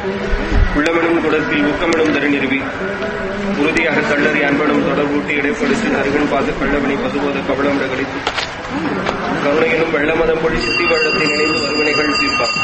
உள்ளமெனும் குடத்தில் ஊக்கமெனும் தரு நிறுவி உறுதியாக கல்லறி அன்பனும் தொடர்பூட்டி இடைப்படுத்தி அருகன் பார்த்து கள்ளவனை பசுபோத கவளம் கழித்து கருணையிலும் வெள்ளமதம் பொழி சித்தி வள்ளத்தை நினைந்து வருவினைகள் தீர்ப்பார்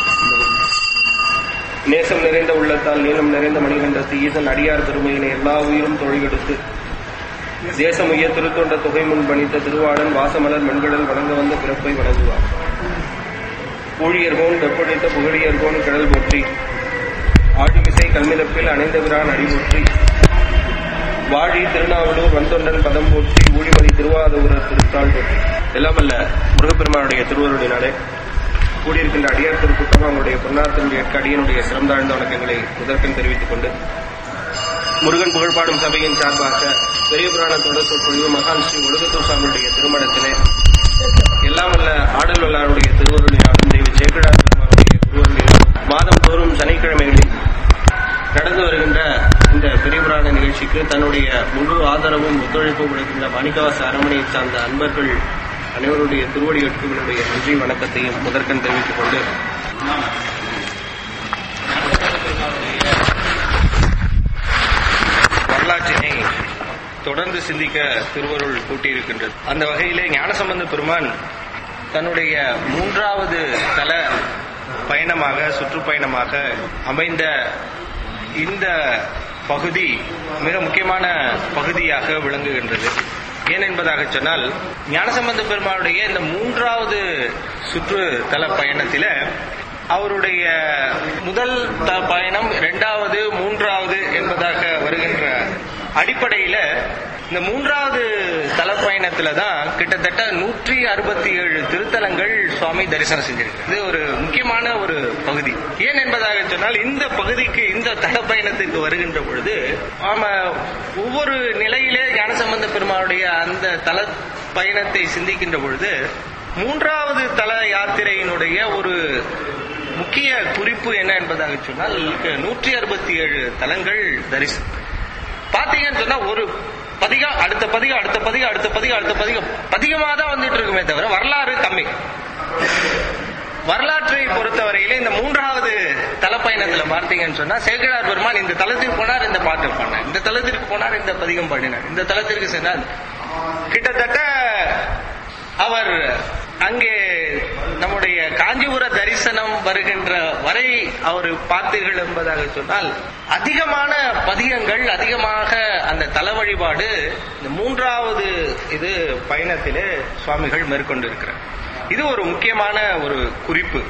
நேசம் நிறைந்த உள்ளத்தால் நீளம் நிறைந்த மணிகண்டத்து ஈசன் அடியார் பெருமையினை எல்லா உயிரும் தொழிலெடுத்து தேசம் உய திருத்தொண்ட தொகை முன் பணித்த திருவாளன் வாசமலர் மென்கடல் வணங்க வந்த பிறப்பை வணங்குவார் ஊழியர்கோன் வெப்பொழித்த புகழியர்கோன் கடல் போற்றி ஆழிமிசை கல்மிதப்பில் அணைந்த விரான் அடிபோற்றி வாழி திருநாவலூர் வந்தொண்டன் பதம் போற்றி ஊழிமதி திருவாதூரர் திருத்தாள் போற்றி எல்லாம் அல்ல முருகப்பெருமானுடைய திருவருளினாலே கூடியிருக்கின்ற அடியார் திருக்கூட்டம் அவங்களுடைய பொன்னார்த்தனுடைய அடியனுடைய சிறந்தாழ்ந்த வணக்கங்களை முதற்கண் தெரிவித்துக் கொண்டு முருகன் புகழ்பாடும் சபையின் சார்பாக பெரிய புராண தொடர் சொற்பொழிவு மகான் ஸ்ரீ ஒழுகத்தூர் சாமியுடைய திருமணத்திலே எல்லாம் அல்ல ஆடல் வல்லாருடைய திருவருளினாலும் தேவி சேக்கடார் பெருமானுடைய திருவருளினாலும் மாதம் தோறும் சனிக்கிழமைகளில் நடந்து வருகின்ற இந்த பெரிய புராண நிகழ்ச்சிக்கு தன்னுடைய முழு ஆதரவும் ஒத்துழைப்பும் கொடுக்கின்ற மாணிக்கவாச அரண்மனையை சார்ந்த அன்பர்கள் அனைவருடைய திருவடிகளுடைய நன்றி வணக்கத்தையும் முதற்கண் தெரிவித்துக் கொண்டு வரலாற்றினை தொடர்ந்து சிந்திக்க திருவருள் கூட்டியிருக்கின்றது அந்த வகையிலே ஞானசம்பந்த பெருமான் தன்னுடைய மூன்றாவது தல பயணமாக சுற்றுப்பயணமாக அமைந்த இந்த பகுதி மிக முக்கியமான பகுதியாக விளங்குகின்றது ஏன் என்பதாக சொன்னால் ஞானசம்பந்த பெருமானுடைய இந்த மூன்றாவது சுற்று தல பயணத்தில அவருடைய முதல் த பயணம் இரண்டாவது மூன்றாவது என்பதாக வருகின்ற அடிப்படையில இந்த மூன்றாவது தல பயணத்துல தான் கிட்டத்தட்ட நூற்றி அறுபத்தி ஏழு திருத்தலங்கள் சுவாமி தரிசனம் செஞ்சிருக்கு இது ஒரு முக்கியமான ஒரு பகுதி ஏன் என்பதாக சொன்னால் இந்த பகுதிக்கு இந்த தல பயணத்துக்கு வருகின்ற பொழுது ஆம ஒவ்வொரு நிலையிலே ஞானசம்பந்த பெருமானுடைய அந்த தல பயணத்தை சிந்திக்கின்ற பொழுது மூன்றாவது தல யாத்திரையினுடைய ஒரு முக்கிய குறிப்பு என்ன என்பதாக சொன்னால் நூற்றி அறுபத்தி ஏழு தலங்கள் தரிசனம் பாத்தீங்கன்னு சொன்னா ஒரு பதிகம் அடுத்த பதிகம் அடுத்த பதிகம் அடுத்த பதிகம் அடுத்த பதிகம் பதிகமாக தான் வந்துட்டு இருக்குமே தவிர வரலாறு கம்மி வரலாற்றை பொறுத்தவரையிலே இந்த மூன்றாவது தலப்பயணத்துல பார்த்தீங்கன்னு சொன்னா சேகரார் பெருமான் இந்த தலத்திற்கு போனார் இந்த பாட்டு பண்ணார் இந்த தலத்திற்கு போனார் இந்த பதிகம் பாடினார் இந்த தலத்திற்கு சென்றார் கிட்டத்தட்ட அவர் அங்கே நம்முடைய காஞ்சிபுர தரிசனம் வருகின்ற வரை அவர் பார்த்தீர்கள் என்பதாக சொன்னால் அதிகமான பதிகங்கள் அதிகமாக அந்த தல வழிபாடு இந்த மூன்றாவது இது பயணத்திலே சுவாமிகள் மேற்கொண்டிருக்கிறார் இது ஒரு முக்கியமான ஒரு குறிப்பு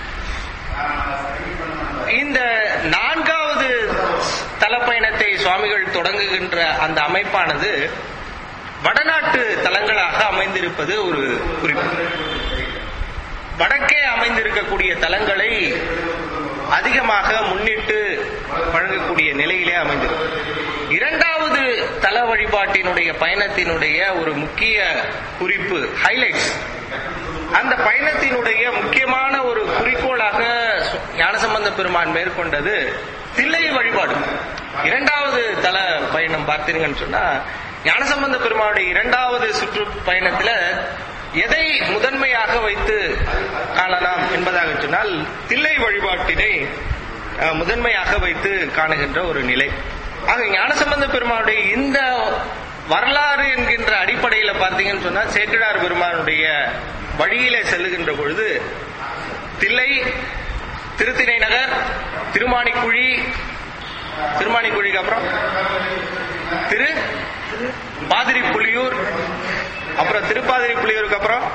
இந்த நான்காவது தலப்பயணத்தை சுவாமிகள் தொடங்குகின்ற அந்த அமைப்பானது வடநாட்டு தலங்களாக அமைந்திருப்பது ஒரு குறிப்பு வடக்கே அமைந்திருக்கக்கூடிய தலங்களை அதிகமாக முன்னிட்டு வழங்கக்கூடிய நிலையிலே அமைந்திருக்கும் இரண்டாவது தல வழிபாட்டினுடைய பயணத்தினுடைய ஒரு முக்கிய குறிப்பு ஹைலைட்ஸ் அந்த பயணத்தினுடைய முக்கியமான ஒரு குறிக்கோளாக ஞானசம்பந்த பெருமான் மேற்கொண்டது தில்லை வழிபாடு இரண்டாவது தல பயணம் பார்த்தீங்கன்னு சொன்னா ஞானசம்பந்த பெருமானுடைய இரண்டாவது சுற்று பயணத்துல எதை முதன்மையாக வைத்து காணலாம் என்பதாக சொன்னால் தில்லை வழிபாட்டினை முதன்மையாக வைத்து காணுகின்ற ஒரு நிலை ஆக ஞானசம்பந்த பெருமானுடைய இந்த வரலாறு என்கின்ற அடிப்படையில பார்த்தீங்கன்னு சொன்னா சேக்கிழார் பெருமானுடைய வழியில செல்லுகின்ற பொழுது தில்லை திருத்தினை நகர் திருமானிக்குழி திருமானிக்குழிக்கு அப்புறம் திரு பாதிரி புலியூர் அப்புறம் திருப்பாதிரி புலியூருக்கு அப்புறம்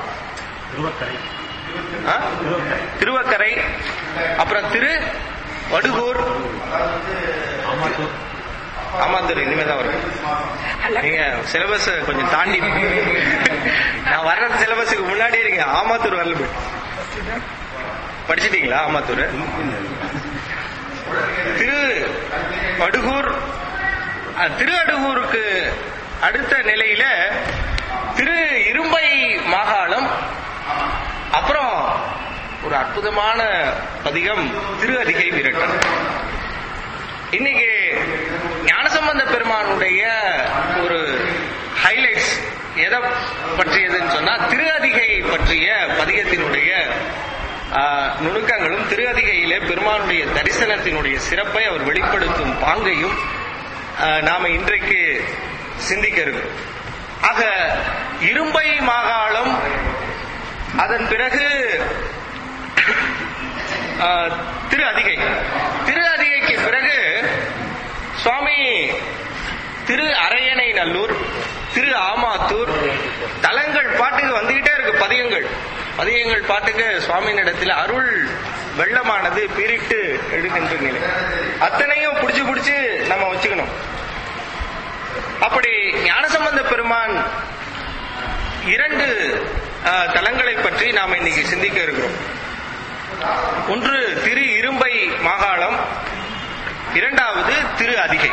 திருவக்கரை அப்புறம் திரு வடுகூர் ஆமாத்தூர் இனிமேதான் வரும் நீங்க சிலபஸ் கொஞ்சம் தாண்டி நான் வர்ற சிலபஸுக்கு முன்னாடியே நீங்க ஆமாத்தூர் வரல படிச்சிட்டீங்களா ஆமாத்தூர் திரு வடுகூர் திரு அடுகூருக்கு அடுத்த நிலையில திரு இரும்பை மாகாணம் அப்புறம் ஒரு அற்புதமான பதிகம் திரு அதிகை விரட்டன் இன்னைக்கு ஞானசம்பந்த பெருமானுடைய ஒரு ஹைலைட்ஸ் எதை பற்றியதுன்னு சொன்னா திரு அதிகை பற்றிய பதிகத்தினுடைய ஆஹ், நுணுக்கங்களும் திரு அதிகையிலே பெருமானுடைய தரிசனத்தினுடைய சிறப்பை அவர் வெளிப்படுத்தும் பாங்கையும் ஆஹ், நாம இன்றைக்கு சிந்திக்க இருக்கிறோம் ஆக இரும்பை மாகாளம் அதன் பிறகு ஆஹ், திரு அதிகை திரு அதிகைக்கு பிறகு சுவாமி திரு அரையணை நல்லூர் திரு ஆமாத்தூர் தலங்கள் பாட்டுக்கு வந்துகிட்டே இருக்கு பதியங்கள் பதியங்கள் பாட்டுக்கு சுவாமியினிடத்தில் அருள் வெள்ளமானது பீரிட்டு எடுக்கின்ற நிலை அத்தனையும் புடிச்சு புடிச்சு நம்ம வச்சுக்கணும் அப்படி ஞானசம்பந்த பெருமான் இரண்டு ஆஹ், தலங்களை பற்றி நாம் இன்னைக்கு சிந்திக்க இருக்கிறோம் ஒன்று திரு இரும்பை மாகாளம் இரண்டாவது திரு அதிகை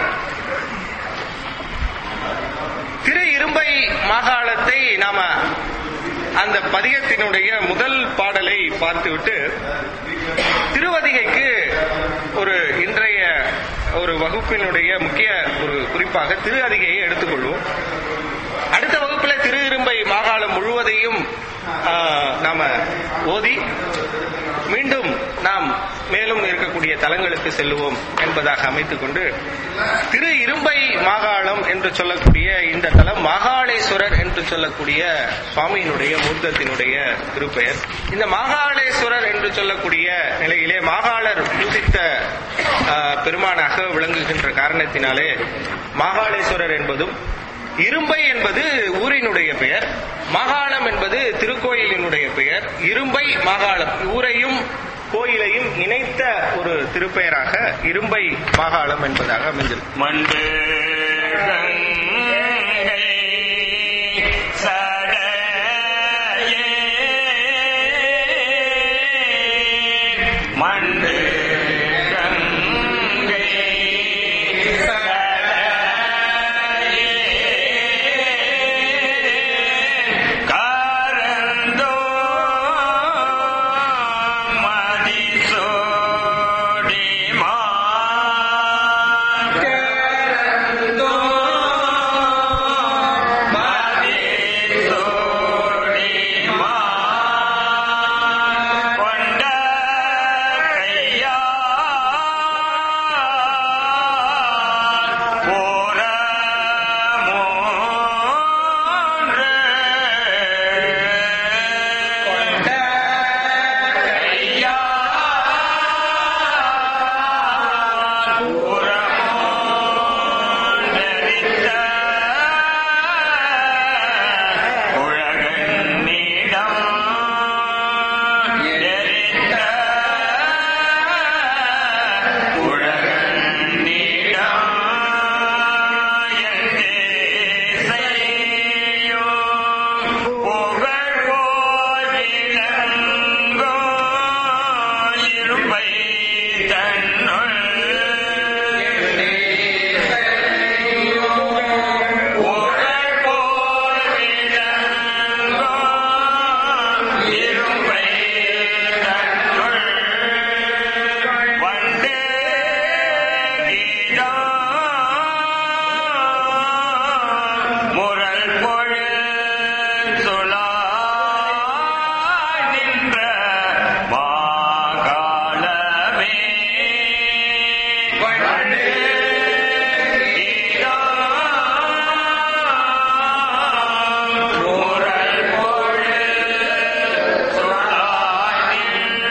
திரு இரும்பை மாகாளத்தை நாம அந்த பதிகத்தினுடைய முதல் பாடலை பார்த்துவிட்டு திருவதிகைக்கு ஒரு இன்றைய ஒரு வகுப்பினுடைய முக்கிய ஒரு குறிப்பாக திரு அதிகையை எடுத்துக்கொள்வோம் அடுத்த வகுப்புல திரு இரும்பை மாகாளம் முழுவதையும் ஆ, நாம ஓதி மீண்டும் நாம் மேலும் இருக்கக்கூடிய தலங்களுக்கு செல்லுவோம் என்பதாக அமைத்துக் கொண்டு திரு இரும்பை மாகாளம் என்று சொல்லக்கூடிய இந்த தலம் மாகாளேஸ்வரர் என்று சொல்லக்கூடிய சுவாமியினுடைய மூர்த்தத்தினுடைய திருப்பெயர் இந்த மாகாளேஸ்வரர் என்று சொல்லக்கூடிய நிலையிலே மாகாளர் பூசித்த ஆ, பெருமானாக விளங்குகின்ற காரணத்தினாலே மாகாளேஸ்வரர் என்பதும் இரும்பை என்பது ஊரினுடைய பெயர் மாகாளம் என்பது திருக்கோயிலினுடைய பெயர் இரும்பை மாகாளம் ஊரையும் கோயிலையும் இணைத்த ஒரு திருப்பெயராக இரும்பை மாகாளம் என்பதாக அமைந்தது மண்டு கங்கை சடையே மண்டு கங்கை சடையே காரந்தோ மதிசோடி மா முரல் பொழில் சுழா நின்ற மாகாளமே வண்டு முரல் பொழில் சுழா நின்ற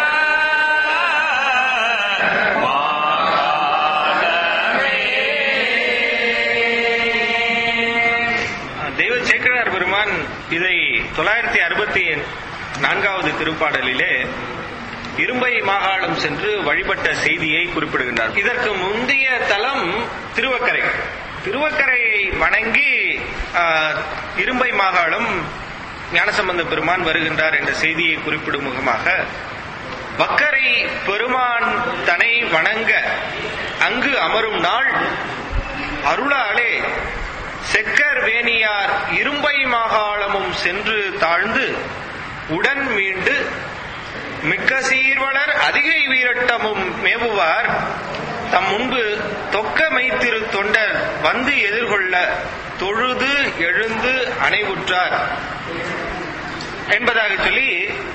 தெய்வ சேக்கரார் பெருமான் இதை தொள்ளாயிரத்தி அறுபத்தி நான்காவது திருப்பாடலிலே இரும்பை மாகாளம் சென்று வழிபட்ட செய்தியை குறிப்பிடுகின்றார் இதற்கு முந்தைய தலம் திருவக்கரை திருவக்கரையை வணங்கி ஆஹ், இரும்பை மாகாளம் ஞானசம்பந்த பெருமான் வருகின்றார் என்ற செய்தியை குறிப்பிடும் முகமாக வக்கரை பெருமான் தனை வணங்க அங்கு அமரும் நாள் அருளாலே செக்கர் வேணியார் இரும்பை மாகாளமும் சென்று தாழ்ந்து உடன் மீண்டு மிக்க சீர்வளர் அதிகை வீரட்டமும் மேவுவார் தம் முன்பு தொக்க மெய்த்திரு தொண்டர் வந்து எதிர்கொள்ள தொழுது எழுந்து அணைவுற்றார் என்பதாக சொல்லி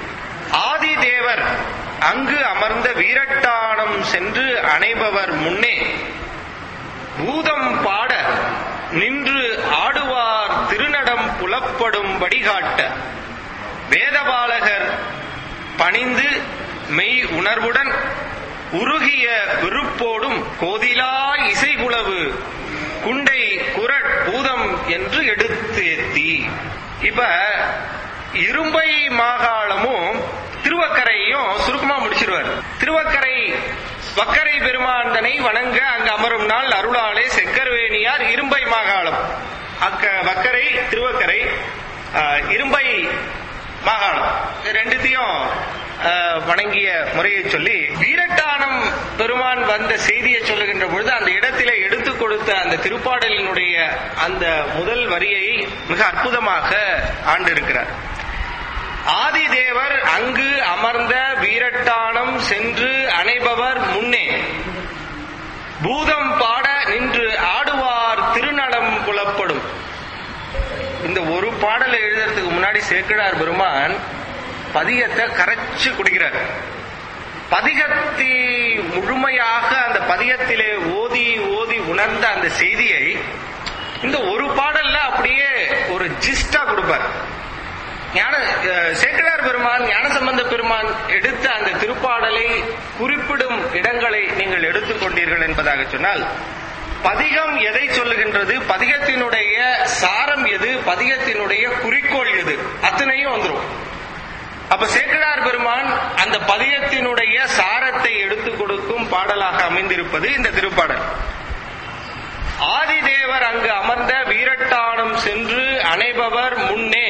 ஆதி தேவர் அங்கு அமர்ந்த வீரட்டானம் சென்று அணைபவர் முன்னே பூதம் பாட நின்று ஆடுவார் திருநடம் புலப்படும்படி காட்ட வேதபாலகர் பணிந்து மெய் உணர்வுடன் உருகிய விருப்போடும் கோதிலா இசைகுளவு குண்டை குரட் பூதம் என்று எடுத்து ஏத்தி இப்ப இரும்பை மாகாளமும் திருவக்கரையும் சுருக்கமா முடிச்சிருவார் திருவக்கரை வக்கரை பெருமாந்தனை வணங்க அங்கு அமரும் நாள் அருளாலே செக்கர்வேணியார் இரும்பை மாகாளம் அக்க வக்கரை திருவக்கரை ஆஹ், இரும்பை மாகாணம் இது ரெண்டுத்தையும் ஆஹ், வணங்கிய முறையை சொல்லி வீரட்டானம் பெருமான் வந்த செய்தியை சொல்லுகின்ற பொழுது அந்த இடத்திலே எடுத்துக் கொடுத்த அந்த திருப்பாடலினுடைய அந்த முதல் வரியை மிக அற்புதமாக ஆண்டிருக்கிறார் ஆதிதேவர் அங்கு அமர்ந்த வீரட்டானம் சென்று அணைபவர் முன்னே பூதம் பாட நின்று ஆடுவார் திருநடம் புலப்படும் இந்த ஒரு பாடலை எழுதுறதுக்கு முன்னாடி சேக்கிழார் பெருமான் பதிகத்தை கரைச்சு குடிக்கிறார் பதிகத்தை முழுமையாக அந்த பதிகத்திலே ஓதி ஓதி உணர்ந்த அந்த செய்தியை இந்த ஒரு பாடல்ல அப்படியே ஒரு ஜிஸ்டா கொடுப்பார் ஞான அஹ், சேக்கிழார் பெருமான் ஞானசம்பந்த பெருமான் எடுத்த அந்த திருப்பாடலை குறிப்பிடும் இடங்களை நீங்கள் எடுத்துக்கொண்டீர்கள் என்பதாக சொன்னால் பதிகம் எதை சொல்லுகின்றது பதிகத்தினுடைய சாரம் எது பதிகத்தினுடைய குறிக்கோள் எது அத்தனையும் வந்துரும் அப்ப சேக்கிழார் பெருமான் அந்த பதிகத்தினுடைய சாரத்தை எடுத்துக் கொடுக்கும் பாடலாக அமைந்திருப்பது இந்த திருப்பாடல் ஆதிதேவர் அங்கு அமர்ந்த வீரட்டானம் சென்று அணைபவர் முன்னே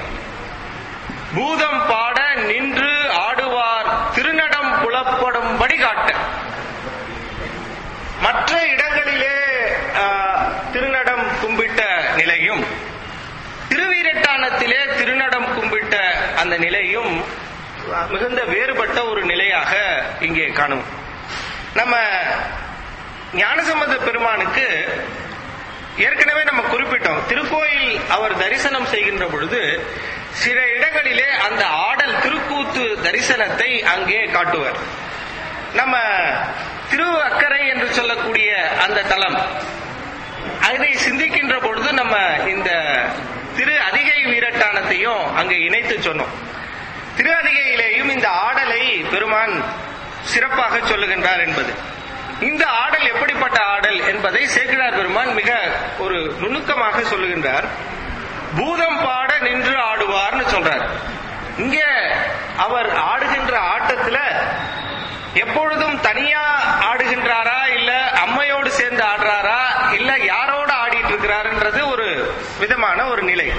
பூதம் பாட நின்று ஆடுவார் திருநடம் புலப்படும்படி காட்ட மற்ற இடங்களிலே ஆஹ், திருநடம் கும்பிட்ட நிலையும் திருவீரட்டானத்திலே திருநடம் கும்பிட்ட அந்த நிலையும் ஆஹ், மிகுந்த வேறுபட்ட ஒரு நிலையாக இங்கே காணும் நம்ம ஞானசம்பந்த பெருமானுக்கு ஏற்கனவே நம்ம குறிப்பிட்டோம் திருக்கோயில் அவர் தரிசனம் செய்கின்ற பொழுது சில இடங்களிலே அந்த ஆடல் திருக்கூத்து தரிசனத்தை அங்கே காட்டுவர் நம்ம திரு அக்கரை என்று சொல்லக்கூடிய அந்த தலம் அதை சிந்திக்கின்ற பொழுது நம்ம இந்த திரு அதிகை வீரட்டானத்தையும் அங்கே இணைத்து சொன்னோம் திரு அதிகையிலேயும் இந்த ஆடலை பெருமான் சிறப்பாக சொல்லுகின்றார் என்பது இந்த ஆடல் எப்படிப்பட்ட ஆடல் என்பதை சேக்கிழார் பெருமான் மிக ஒரு நுணுக்கமாக சொல்லுகின்றார் பூதம் பாட நின்று ஆடுவார்னு சொல்றார் இங்க அவர் ஆடுகின்ற ஆட்டத்துல எப்பொழுதும் தனியா ஆடுகின்றாரா இல்ல அம்மையோடு சேர்ந்து ஆடுறாரா இல்ல யாரோட ஆடிட்டு இருக்கிறாருன்றது ஒரு விதமான ஒரு நிலை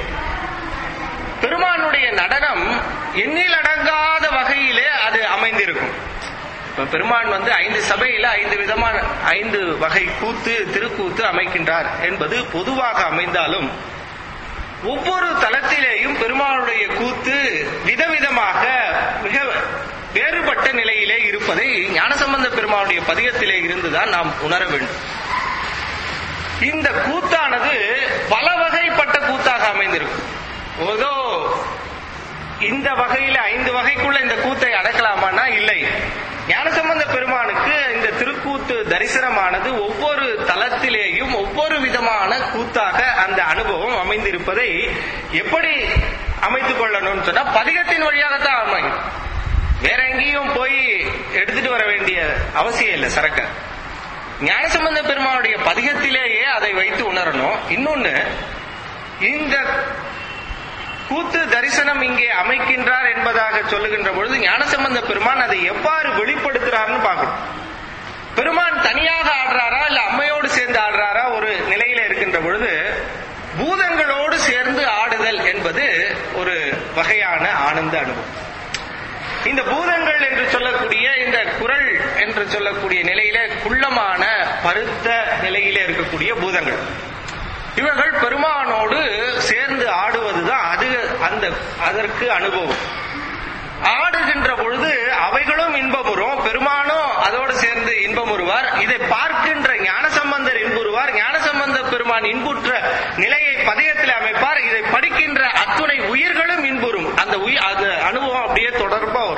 பெருமானுடைய நடனம் எண்ணில் அடங்காத வகையிலே அது அமைந்திருக்கும் இப்ப பெருமான் வந்து ஐந்து சபையில ஐந்து விதமான ஐந்து வகை கூத்து திருக்கூத்து அமைக்கின்றார் என்பது பொதுவாக அமைந்தாலும் ஒவ்வொரு தளத்திலேயும் பெருமானுடைய கூத்து விதவிதமாக மிக வேறுபட்ட நிலையிலே இருப்பதை ஞானசம்பந்த பெருமானுடைய பதிகத்திலே இருந்துதான் நாம் உணர வேண்டும் இந்த கூத்தானது பல வகைப்பட்ட கூத்தாக அமைந்திருக்கும் ஏதோ இந்த வகையில ஐந்து வகைக்குள்ள இந்த கூத்தை அடக்கலாமான்னா இல்லை ஞானசம்பந்த பெருமானுக்கு இந்த திருக்கூத்து தரிசனமானது ஒவ்வொரு தளத்திலேயும் ஒவ்வொரு விதமான கூத்தாக அந்த அனுபவம் அமைந்திருப்பதை எப்படி அமைத்துக் கொள்ளணும்னு சொன்னா பதிகத்தின் வழியாகத்தான் அமையும் வேற எங்கேயும் போய் எடுத்துட்டு வர வேண்டிய அவசியம் இல்லை சரக்க ஞானசம்பந்த பெருமானுடைய பதிகத்திலேயே அதை வைத்து உணரணும் இன்னொன்னு இந்த கூத்து தரிசனம் இங்கே அமைக்கின்றார் என்பதாக சொல்லுகின்ற பொழுது ஞானசம்பந்த பெருமான் அதை எவ்வாறு வெளிப்படுத்துறாருன்னு பார்க்கணும் பெருமான் தனியாக ஆடுறாரா இல்ல அம்மையோடு சேர்ந்து ஆடுறாரா ஒரு நிலையில இருக்கின்ற பொழுது பூதங்களோடு சேர்ந்து ஆடுதல் என்பது ஒரு வகையான ஆனந்த அனுபவம் இந்த பூதங்கள் என்று சொல்லக்கூடிய இந்த குரல் என்று சொல்லக்கூடிய நிலையில குள்ளமான பருத்த நிலையில இருக்கக்கூடிய பூதங்கள் இவர்கள் பெருமானோடு சேர்ந்து ஆடுவதுதான் அது அந்த அதற்கு அனுபவம் ஆடுகின்ற பொழுது அவைகளும் இன்பமுறும் பெருமானும் அதோடு சேர்ந்து இன்பமுறுவார் இதை பார்க்கின்ற ஞானசம்பந்தர் இன்புறுவார் ஞானசம்பந்த பெருமான் இன்புற்ற நிலையை பதிகத்தில் அமைப்பார் இதை படிக்கின்ற அத்துணை உயிர்களும் இன்புறும் அந்த உயிர் அந்த அனுபவம் அப்படியே தொடர்பா வரும்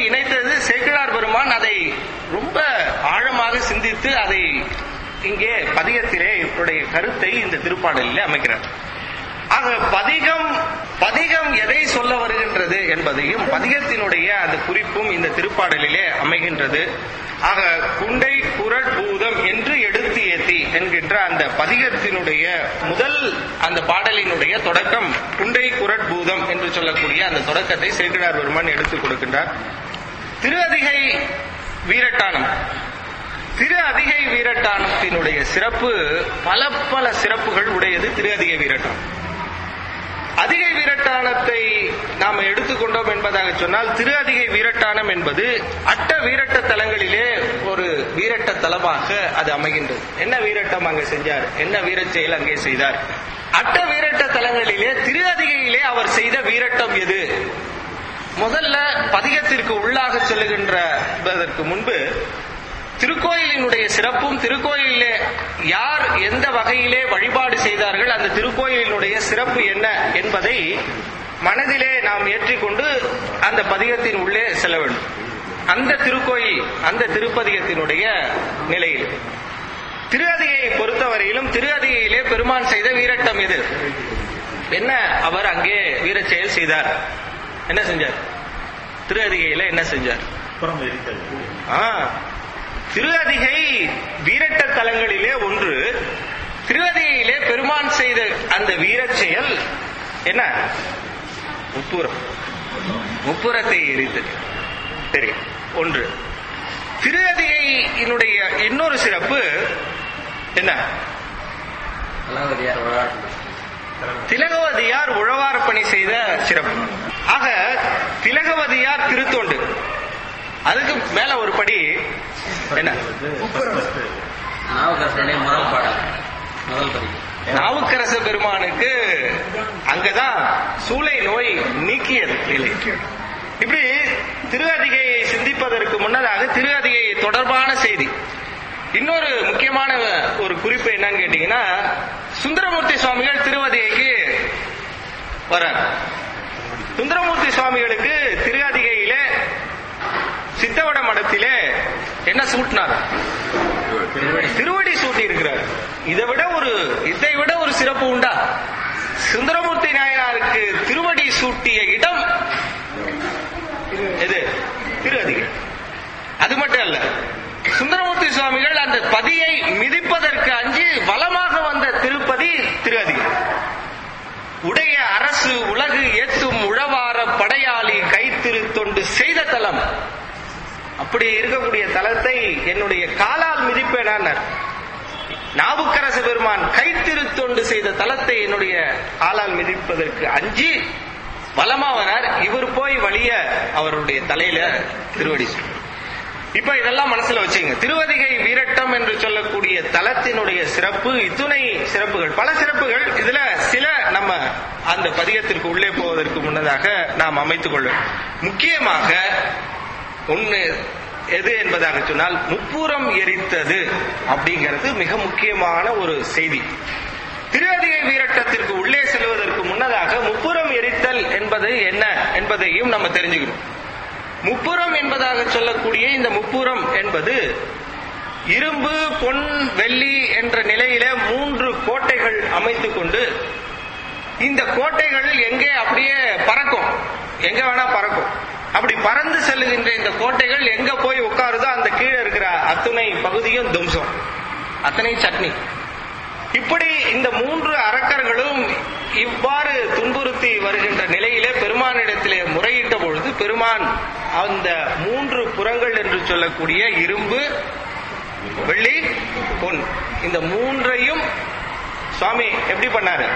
இணைத்தது சேக்கிழார் பெருமான் அதை ரொம்ப ஆழமாக சிந்தித்து அதை இங்கே பதிகத்திலே இவருடைய கருத்தை இந்த திருப்பாடலிலே அமைக்கிறார் ஆக பதிகம் பதிகம் எதை சொல்ல வருகின்றது என்பதையும் பதிகத்தினுடைய அந்த குறிப்பும் இந்த திருப்பாடலிலே அமைகின்றது ஆக குண்டை குரல் பூதம் என்று எடுத்து ஏத்தி என்கின்ற அந்த பதிகத்தினுடைய முதல் அந்த பாடலினுடைய தொடக்கம் குண்டை குரல் பூதம் என்று சொல்லக்கூடிய அந்த தொடக்கத்தை சேக்கிழார் பெருமான் எடுத்துக் கொடுக்கின்றார் திரு அதிகை வீரட்டானம் திரு அதிகை வீரட்டானத்தினுடைய சிறப்பு பல பல சிறப்புகள் உடையது திரு அதிகை வீரட்டானம் அதிகை வீரட்டானத்தை நாம் எடுத்துக்கொண்டோம் என்பதாக சொன்னால் திரு அதிகை வீரட்டானம் என்பது அட்ட வீரட்ட தலங்களிலே ஒரு வீரட்ட தலமாக அது அமைகின்றது என்ன வீரட்டம் அங்கே செஞ்சார் என்ன வீரச் செயல் அங்கே செய்தார் அட்ட வீரட்ட தலங்களிலே திரு அதிகையிலே அவர் செய்த வீரட்டம் எது முதல்ல பதிகத்திற்கு உள்ளாக செல்லுகின்றதற்கு முன்பு திருக்கோயிலினுடைய சிறப்பும் திருக்கோயிலே யார் எந்த வகையிலே வழிபாடு செய்தார்கள் அந்த திருக்கோயிலினுடைய சிறப்பு என்ன என்பதை மனதிலே நாம் ஏற்றிக்கொண்டு அந்த பதிகத்தின் உள்ளே செல்ல வேண்டும் அந்த திருக்கோயில் அந்த திருப்பதிகத்தினுடைய நிலையில் திரு அதிகையை பொறுத்தவரையிலும் திரு அதிகையிலே பெருமான் செய்த வீரட்டம் எது என்ன அவர் அங்கே வீரச் செயல் செய்தார் என்ன செஞ்சார் திரு அதிகையில என்ன செஞ்சார் புறம் எரித்தல் ஆ, திரு அதிகை வீரட்ட தலங்களிலே ஒன்று திருவதிகையிலே பெருமான் செய்த அந்த வீரச் செயல் என்ன முப்புரம் முப்புரத்தை எரித்தது சரி ஒன்று திரு அதிகையினுடைய இன்னொரு சிறப்பு என்ன திலகவதியார் உழவார் பணி செய்த சிறப்பு ஆக திலகவதியார் திருத்தொண்டு அதுக்கு மேல ஒரு படி என்ன நாவுக்கரசனுடைய முதல் பாடல் முதல் பதிவு நாவுக்கரச பெருமானுக்கு அங்கதான் சூளை நோய் நீக்கியது நிலை இப்படி திரு அதிகையை சிந்திப்பதற்கு முன்னதாக திரு அதிகை தொடர்பான செய்தி இன்னொரு முக்கியமான ஒரு குறிப்பு என்னன்னு கேட்டீங்கன்னா சுந்தரமூர்த்தி சுவாமிகள் திருவதிகைக்கு வரார் சுந்தரமூர்த்தி சுவாமிகளுக்கு திரு அதிகையிலே சித்தவட மடத்திலே என்ன சூட்டினார் திருவடி சூட்டி இருக்கிறார் இதை விட ஒரு இதை விட ஒரு சிறப்பு உண்டா சுந்தரமூர்த்தி நாயனாருக்கு திருவடி சூட்டிய இடம் எது திரு அதிகை அது மட்டும் அல்ல சுந்தரமூர்த்தி சுவாமிகள் அந்த பதியை மிதிப்பதற்கு அஞ்சு வலமாக வந்த திருப்பதி திரு அதிகை உடைய அரசு உலகு ஏத்தும் உழவார படையாளி கைத்திரு தொண்டு செய்த தலம் அப்படி இருக்கக்கூடிய தலத்தை என்னுடைய காலால் மிதிப்பேனார் நாவுக்கரசு பெருமான் கைத்திருத்தொண்டு செய்த தலத்தை என்னுடைய காலால் மிதிப்பதற்கு அஞ்சி வலமாவனார் இவர் போய் வழிய அவருடைய தலையில திருவடி சூ- இப்ப இதெல்லாம் மனசுல வச்சுங்க திருவதிகை வீரட்டம் என்று சொல்லக்கூடிய தலத்தினுடைய சிறப்பு இத்துணை சிறப்புகள் பல சிறப்புகள் இதுல சில நம்ம அந்த பதிகத்திற்கு உள்ளே போவதற்கு முன்னதாக நாம் அமைத்துக் கொள்ளும் முக்கியமாக ஒண்ணு எது என்பதாக சொன்னால் முப்புறம் எரித்தது அப்படிங்கிறது மிக முக்கியமான ஒரு செய்தி திருவதிகை வீரட்டத்திற்கு உள்ளே செல்வதற்கு முன்னதாக முப்புறம் எரித்தல் என்பது என்ன என்பதையும் நம்ம தெரிஞ்சுக்கணும் முப்புறம் என்பதாக சொல்லக்கூடிய இந்த முப்புறம் என்பது இரும்பு பொன் வெள்ளி என்ற நிலையில மூன்று கோட்டைகள் அமைத்துக் கொண்டு இந்த கோட்டைகள் எங்கே அப்படியே பறக்கும் எங்க வேணா பறக்கும் அப்படி பறந்து செல்லுகின்ற இந்த கோட்டைகள் எங்க போய் உட்காருதோ அந்த கீழே இருக்கிற அத்துணை பகுதியும் தும்சம் அத்தனை சட்னி இப்படி இந்த மூன்று அரக்கர்களும் இவ்வாறு துன்புறுத்தி வருகின்ற நிலையிலே பெருமானிடத்திலே முறையிட்ட பொழுது பெருமான் அந்த மூன்று புறங்கள் என்று சொல்லக்கூடிய இரும்பு வெள்ளி பொன் இந்த மூன்றையும் சுவாமி எப்படி பண்ணாரு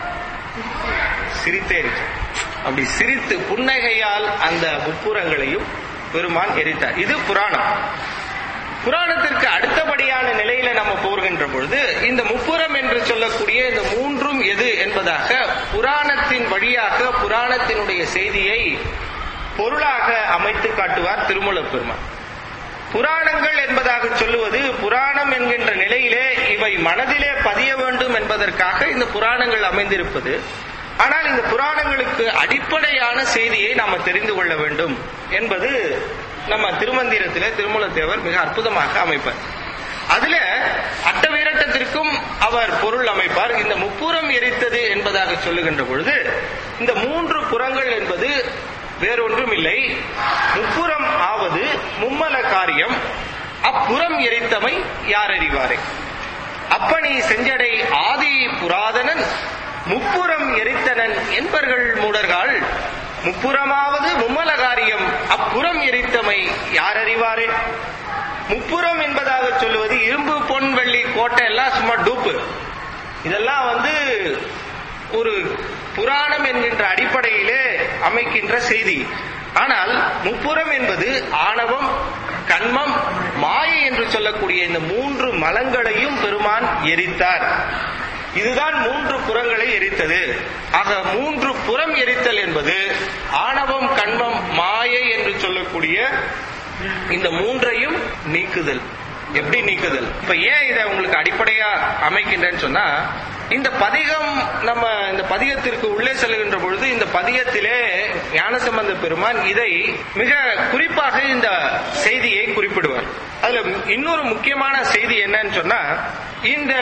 சிரித்தே இருக்கு அப்படி சிரித்து புன்னகையால் அந்த முப்புறங்களையும் பெருமான் எரித்தார் இது புராணம் புராணத்திற்கு அடுத்தபடியான நிலையில நம்ம போகின்ற பொழுது இந்த முப்புறம் என்று சொல்லக்கூடிய இந்த மூன்றும் எது என்பதாக புராணத்தின் வழியாக புராணத்தினுடைய செய்தியை பொருளாக அமைத்து காட்டுவார் திருமூலப் பெருமான் புராணங்கள் என்பதாக சொல்லுவது புராணம் என்கின்ற நிலையிலே இவை மனதிலே பதிய வேண்டும் என்பதற்காக இந்த புராணங்கள் அமைந்திருப்பது ஆனால் இந்த புராணங்களுக்கு அடிப்படையான செய்தியை நாம தெரிந்து கொள்ள வேண்டும் என்பது நம்ம திருமந்திரத்திலே திருமூலத்தேவர் மிக அற்புதமாக அமைப்பார் அதுல அட்டவீரட்டத்திற்கும் அவர் பொருள் அமைப்பார் இந்த முப்புறம் எரித்தது என்பதாக சொல்லுகின்ற பொழுது இந்த மூன்று புறங்கள் என்பது வேறொன்றும் இல்லை முப்புறம் ஆவது மும்மல காரியம் அப்புறம் எரித்தமை யார் அறிவாரே அப்பனி செஞ்சடை ஆதி புராதனன் முப்புறம் எரித்தனன் என்பர்கள் மூடர்கள் முப்புறமாவது மும்மல காரியம் அப்புறம் எரித்தமை யார் அறிவாரே முப்புறம் என்பதாக சொல்லுவது இரும்பு பொன் வெள்ளி கோட்டை எல்லாம் சும்மா டூப்பு இதெல்லாம் வந்து ஒரு புராணம் என்கின்ற அடிப்படையிலே அமைக்கின்ற செய்தி ஆனால் முப்புறம் என்பது ஆணவம் கண்மம் மாயை என்று சொல்லக்கூடிய இந்த மூன்று மலங்களையும் பெருமான் எரித்தார் இதுதான் மூன்று புறங்களை எரித்தது ஆக மூன்று புறம் எரித்தல் என்பது ஆணவம் கண்மம் மாயை என்று சொல்லக்கூடிய இந்த மூன்றையும் நீக்குதல் எப்படி நீக்குதல் இப்ப ஏன் இதை உங்களுக்கு அடிப்படையா அமைக்கின்றேன்னு சொன்னா இந்த பதிகம் நம்ம இந்த பதிகத்திற்கு உள்ளே செல்கின்ற பொழுது இந்த பதிகத்திலே ஞானசம்பந்த பெருமான் இதை மிக குறிப்பாக இந்த செய்தியை குறிப்பிடுவார் அதுல இன்னொரு முக்கியமான செய்தி என்னன்னு சொன்னா இந்த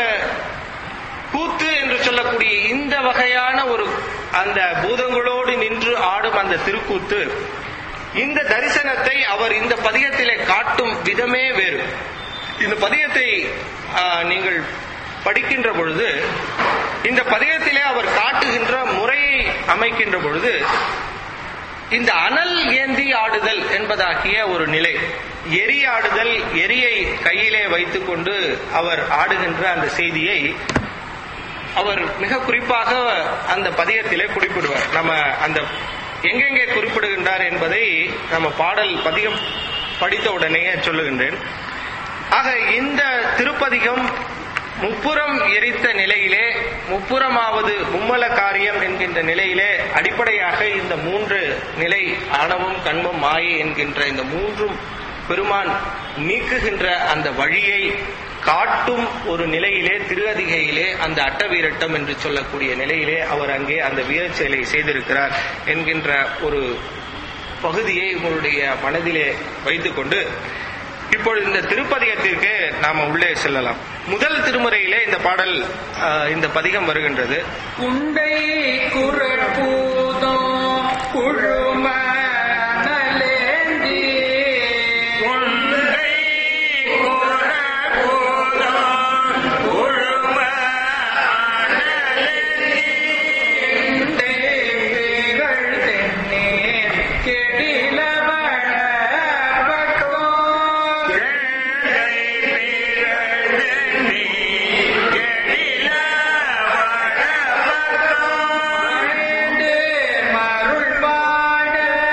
கூத்து என்று சொல்லக்கூடிய இந்த வகையான ஒரு அந்த பூதங்களோடு நின்று ஆடும் அந்த திருக்கூத்து இந்த தரிசனத்தை அவர் இந்த பதிகத்திலே காட்டும் விதமே வேறு இந்த பதிகத்தை ஆ, நீங்கள் படிக்கின்ற பொழுது இந்த பதிகத்திலே அவர் காட்டுகின்ற முறையை அமைக்கின்ற பொழுது இந்த அனல் ஏந்தி ஆடுதல் என்பதாகிய ஒரு நிலை எரி ஆடுதல் எரியை கையிலே வைத்துக்கொண்டு அவர் ஆடுகின்ற அந்த செய்தியை அவர் மிக குறிப்பாக அந்த பதியத்திலே குறிப்பிடுவார் நம்ம அந்த எங்கெங்கே குறிப்பிடுகின்றார் என்பதை நம்ம பாடல் பதிகம் படித்த உடனேயே சொல்லுகின்றேன் ஆக இந்த திருப்பதிகம் முப்புறம் எரித்த நிலையிலே முப்புறமாவது மும்மல காரியம் என்கின்ற நிலையிலே அடிப்படையாக இந்த மூன்று நிலை ஆணவம் கண்மம் மாயை என்கின்ற இந்த மூன்றும் பெருமான் நீக்குகின்ற அந்த வழியை காட்டும் ஒரு நிலையிலே திருஅதிகையிலே அந்த அட்டவீரட்டம் என்று சொல்லக்கூடிய நிலையிலே அவர் அங்கே அந்த வீரச் செயலை செய்திருக்கிறார் என்கின்ற ஒரு பகுதியை உங்களுடைய மனதிலே வைத்துக்கொண்டு இப்பொழுது இந்த திருப்பதிகத்திற்கு நாம உள்ளே செல்லலாம் முதல் திருமுறையிலே இந்த பாடல் ஆஹ், இந்த பதிகம் வருகின்றது குண்டை குரற்பூதோ குழும நலேந்தி குண்டை குரற்பூதோ குழும நலேந்தி திகழ் தென்னீர் கெடில வளப்பட்டோ மருள் பாட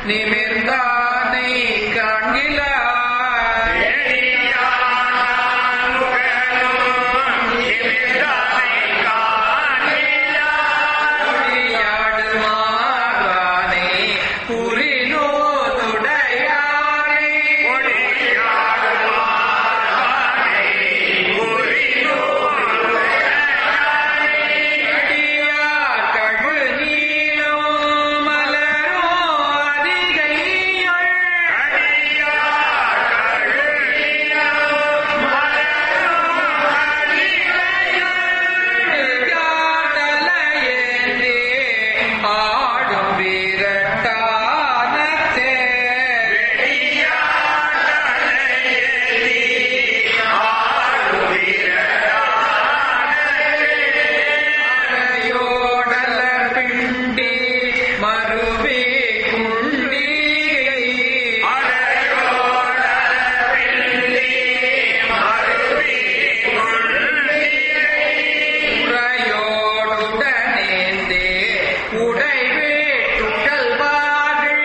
நிமிர்ந்தானை காண்கிலாய் கொடியாடு மார்வானை புரிநூதுடையானை அடியார் கழு நீலம் மலரோ அதிகையுள் யாதலையேந்தே ஆடும் வீரட்டானத்தே யோடல பிண்டி மறுவே குண்டிகை உரையோடுடனேந்தே உடைவேட்டுடல் வாகள்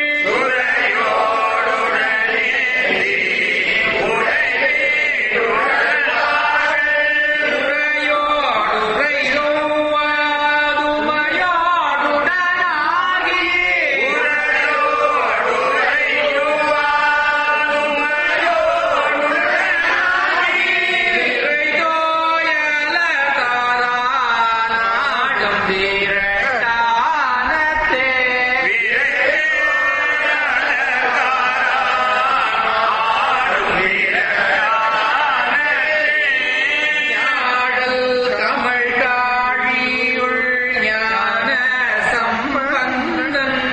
ஞாழல் கமழ் காழியுள் ஞான சம்பந்தன்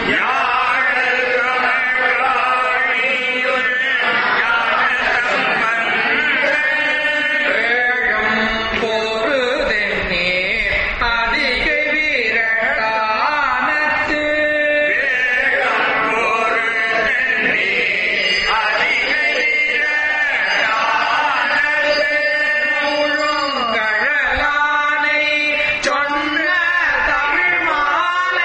வேழம் போருதென்னே அதிகை வீரட்டானத்து கழலானை சொன்ன தமிழ் மாலை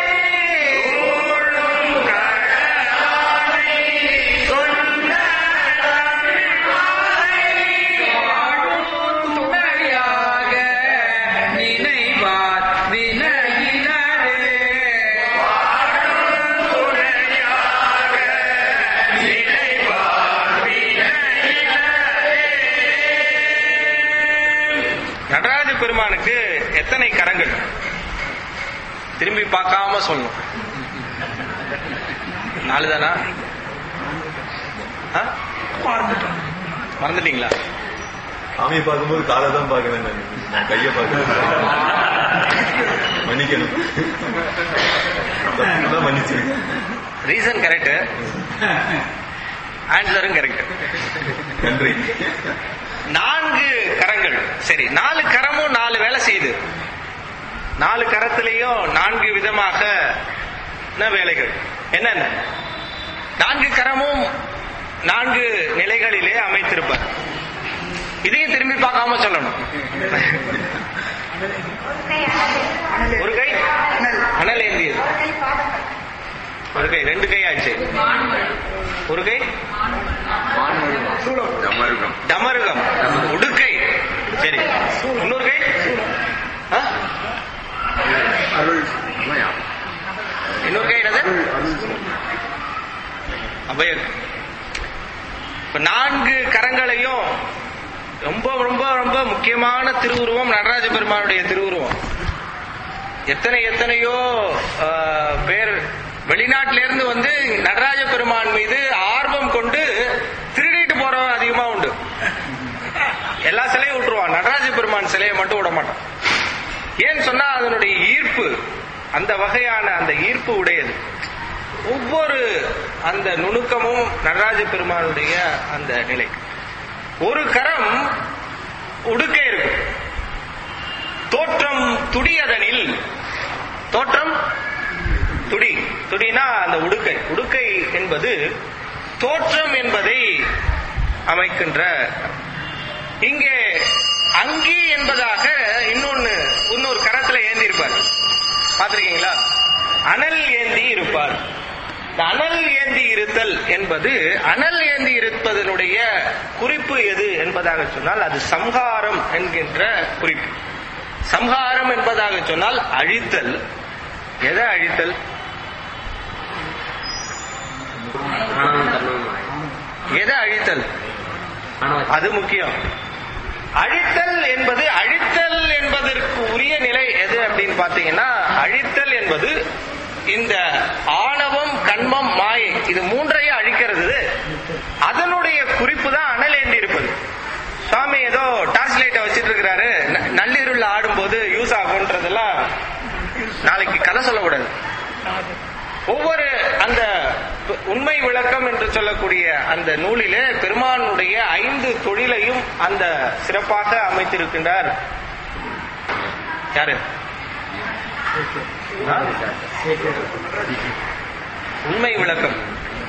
வாழும் துணையாக நினைவார் வினையினரே நடராஜ பெருமானுக்கு எத்தனை கரங்கள் திரும்பி பார்க்காம சொல்லணும் நாலு தானா ஆ? மறந்துட்டீங்களா சாமியை பார்க்கும்போது காலை தான் பார்க்கிறேன் நான். நான் கையை பார்க்கிறேன் மன்னிக்கணும் தப்புதான் மன்னிச்சிருக்கேன் ரீசன் கரெக்ட் ஆன்சரும் கரெக்ட் நன்றி நான்கு கரங்கள் சரி நாலு கரமும் நாலு வேலை செய்யுது நாலு கரத்திலையும் நான்கு விதமாக என்ன வேலைகள் என்னென்ன நான்கு கரமும் நான்கு நிலைகளிலே அமைத்திருப்பார் இதையும் திரும்பி பார்க்காம சொல்லணும் ஒரு கை அனல் ஏந்தியது ஒரு கை ரெண்டு கை ஆச்சு ஒரு கை டமருகம் உடுக்கை சரி இன்னொரு கை ஆ? இன்னொரு கை என்னது அபய இப்ப நான்கு கரங்களையும் ரொம்ப ரொம்ப ரொம்ப முக்கியமான திருவுருவம் நடராஜ பெருமானுடைய திருவுருவம் எத்தனை எத்தனையோ ஆ, பேர் வெளிநாட்டில இருந்து வந்து நடராஜ பெருமான் மீது ஆர்வம் கொண்டு திருடிட்டு போறவன் அதிகமா உண்டு எல்லா சிலையும் விட்டுருவான் நடராஜ பெருமான் சிலையை மட்டும் விட மாட்டான் ஏன்னு சொன்னா அதனுடைய ஈர்ப்பு அந்த வகையான அந்த ஈர்ப்பு உடையது ஒவ்வொரு அந்த நுணுக்கமும் நடராஜ பெருமானுடைய அந்த நிலை ஒரு கரம் உடுக்கை இருக்கும் தோற்றம் துடியதனில் தோற்றம் துடி துடினா அந்த உடுக்கை உடுக்கை என்பது தோற்றம் என்பதை அமைக்கின்ற இங்கே அங்கி என்பதாக இன்னொன்னு இன்னொரு கரத்துல ஏந்தி இருப்பார் பாத்திருக்கீங்களா அனல் ஏந்தி இருப்பார் இந்த அனல் ஏந்தி இருத்தல் என்பது அனல் ஏந்தி இருப்பதனுடைய குறிப்பு எது என்பதாக சொன்னால் அது சம்ஹாரம் என்கின்ற குறிப்பு சம்ஹாரம் என்பதாக சொன்னால் அழித்தல் எதை அழித்தல் ஆணவம் கர்மம் எதை அழித்தல் ஆணவம் அது முக்கியம் அழித்தல் என்பது அழித்தல் என்பதற்கு உரிய நிலை எது அப்படின்னு பாத்தீங்கன்னா அழித்தல் என்பது இந்த ஆணவம் கண்மம் மாயை இது மூன்றையும் அழிக்கிறது அதனுடைய குறிப்பு தான் அனல் ஏந்தி இருப்பது சுவாமி ஏதோ டார்ச் லைட்டை வச்சிட்டு இருக்கிறாரு ந- நள்ளிருள் ஆடும்போது யூஸ் ஆகுன்றதெல்லாம் நாளைக்கு கதை சொல்லக்கூடாது ஒவ்வொரு அந்த உண்மை விளக்கம் என்று சொல்லக்கூடிய அந்த நூலிலே பெருமானுடைய ஐந்து தொழிலையும் அந்த சிறப்பாக அமைத்திருக்கின்றார் யாரு ஆ? உண்மை விளக்கம்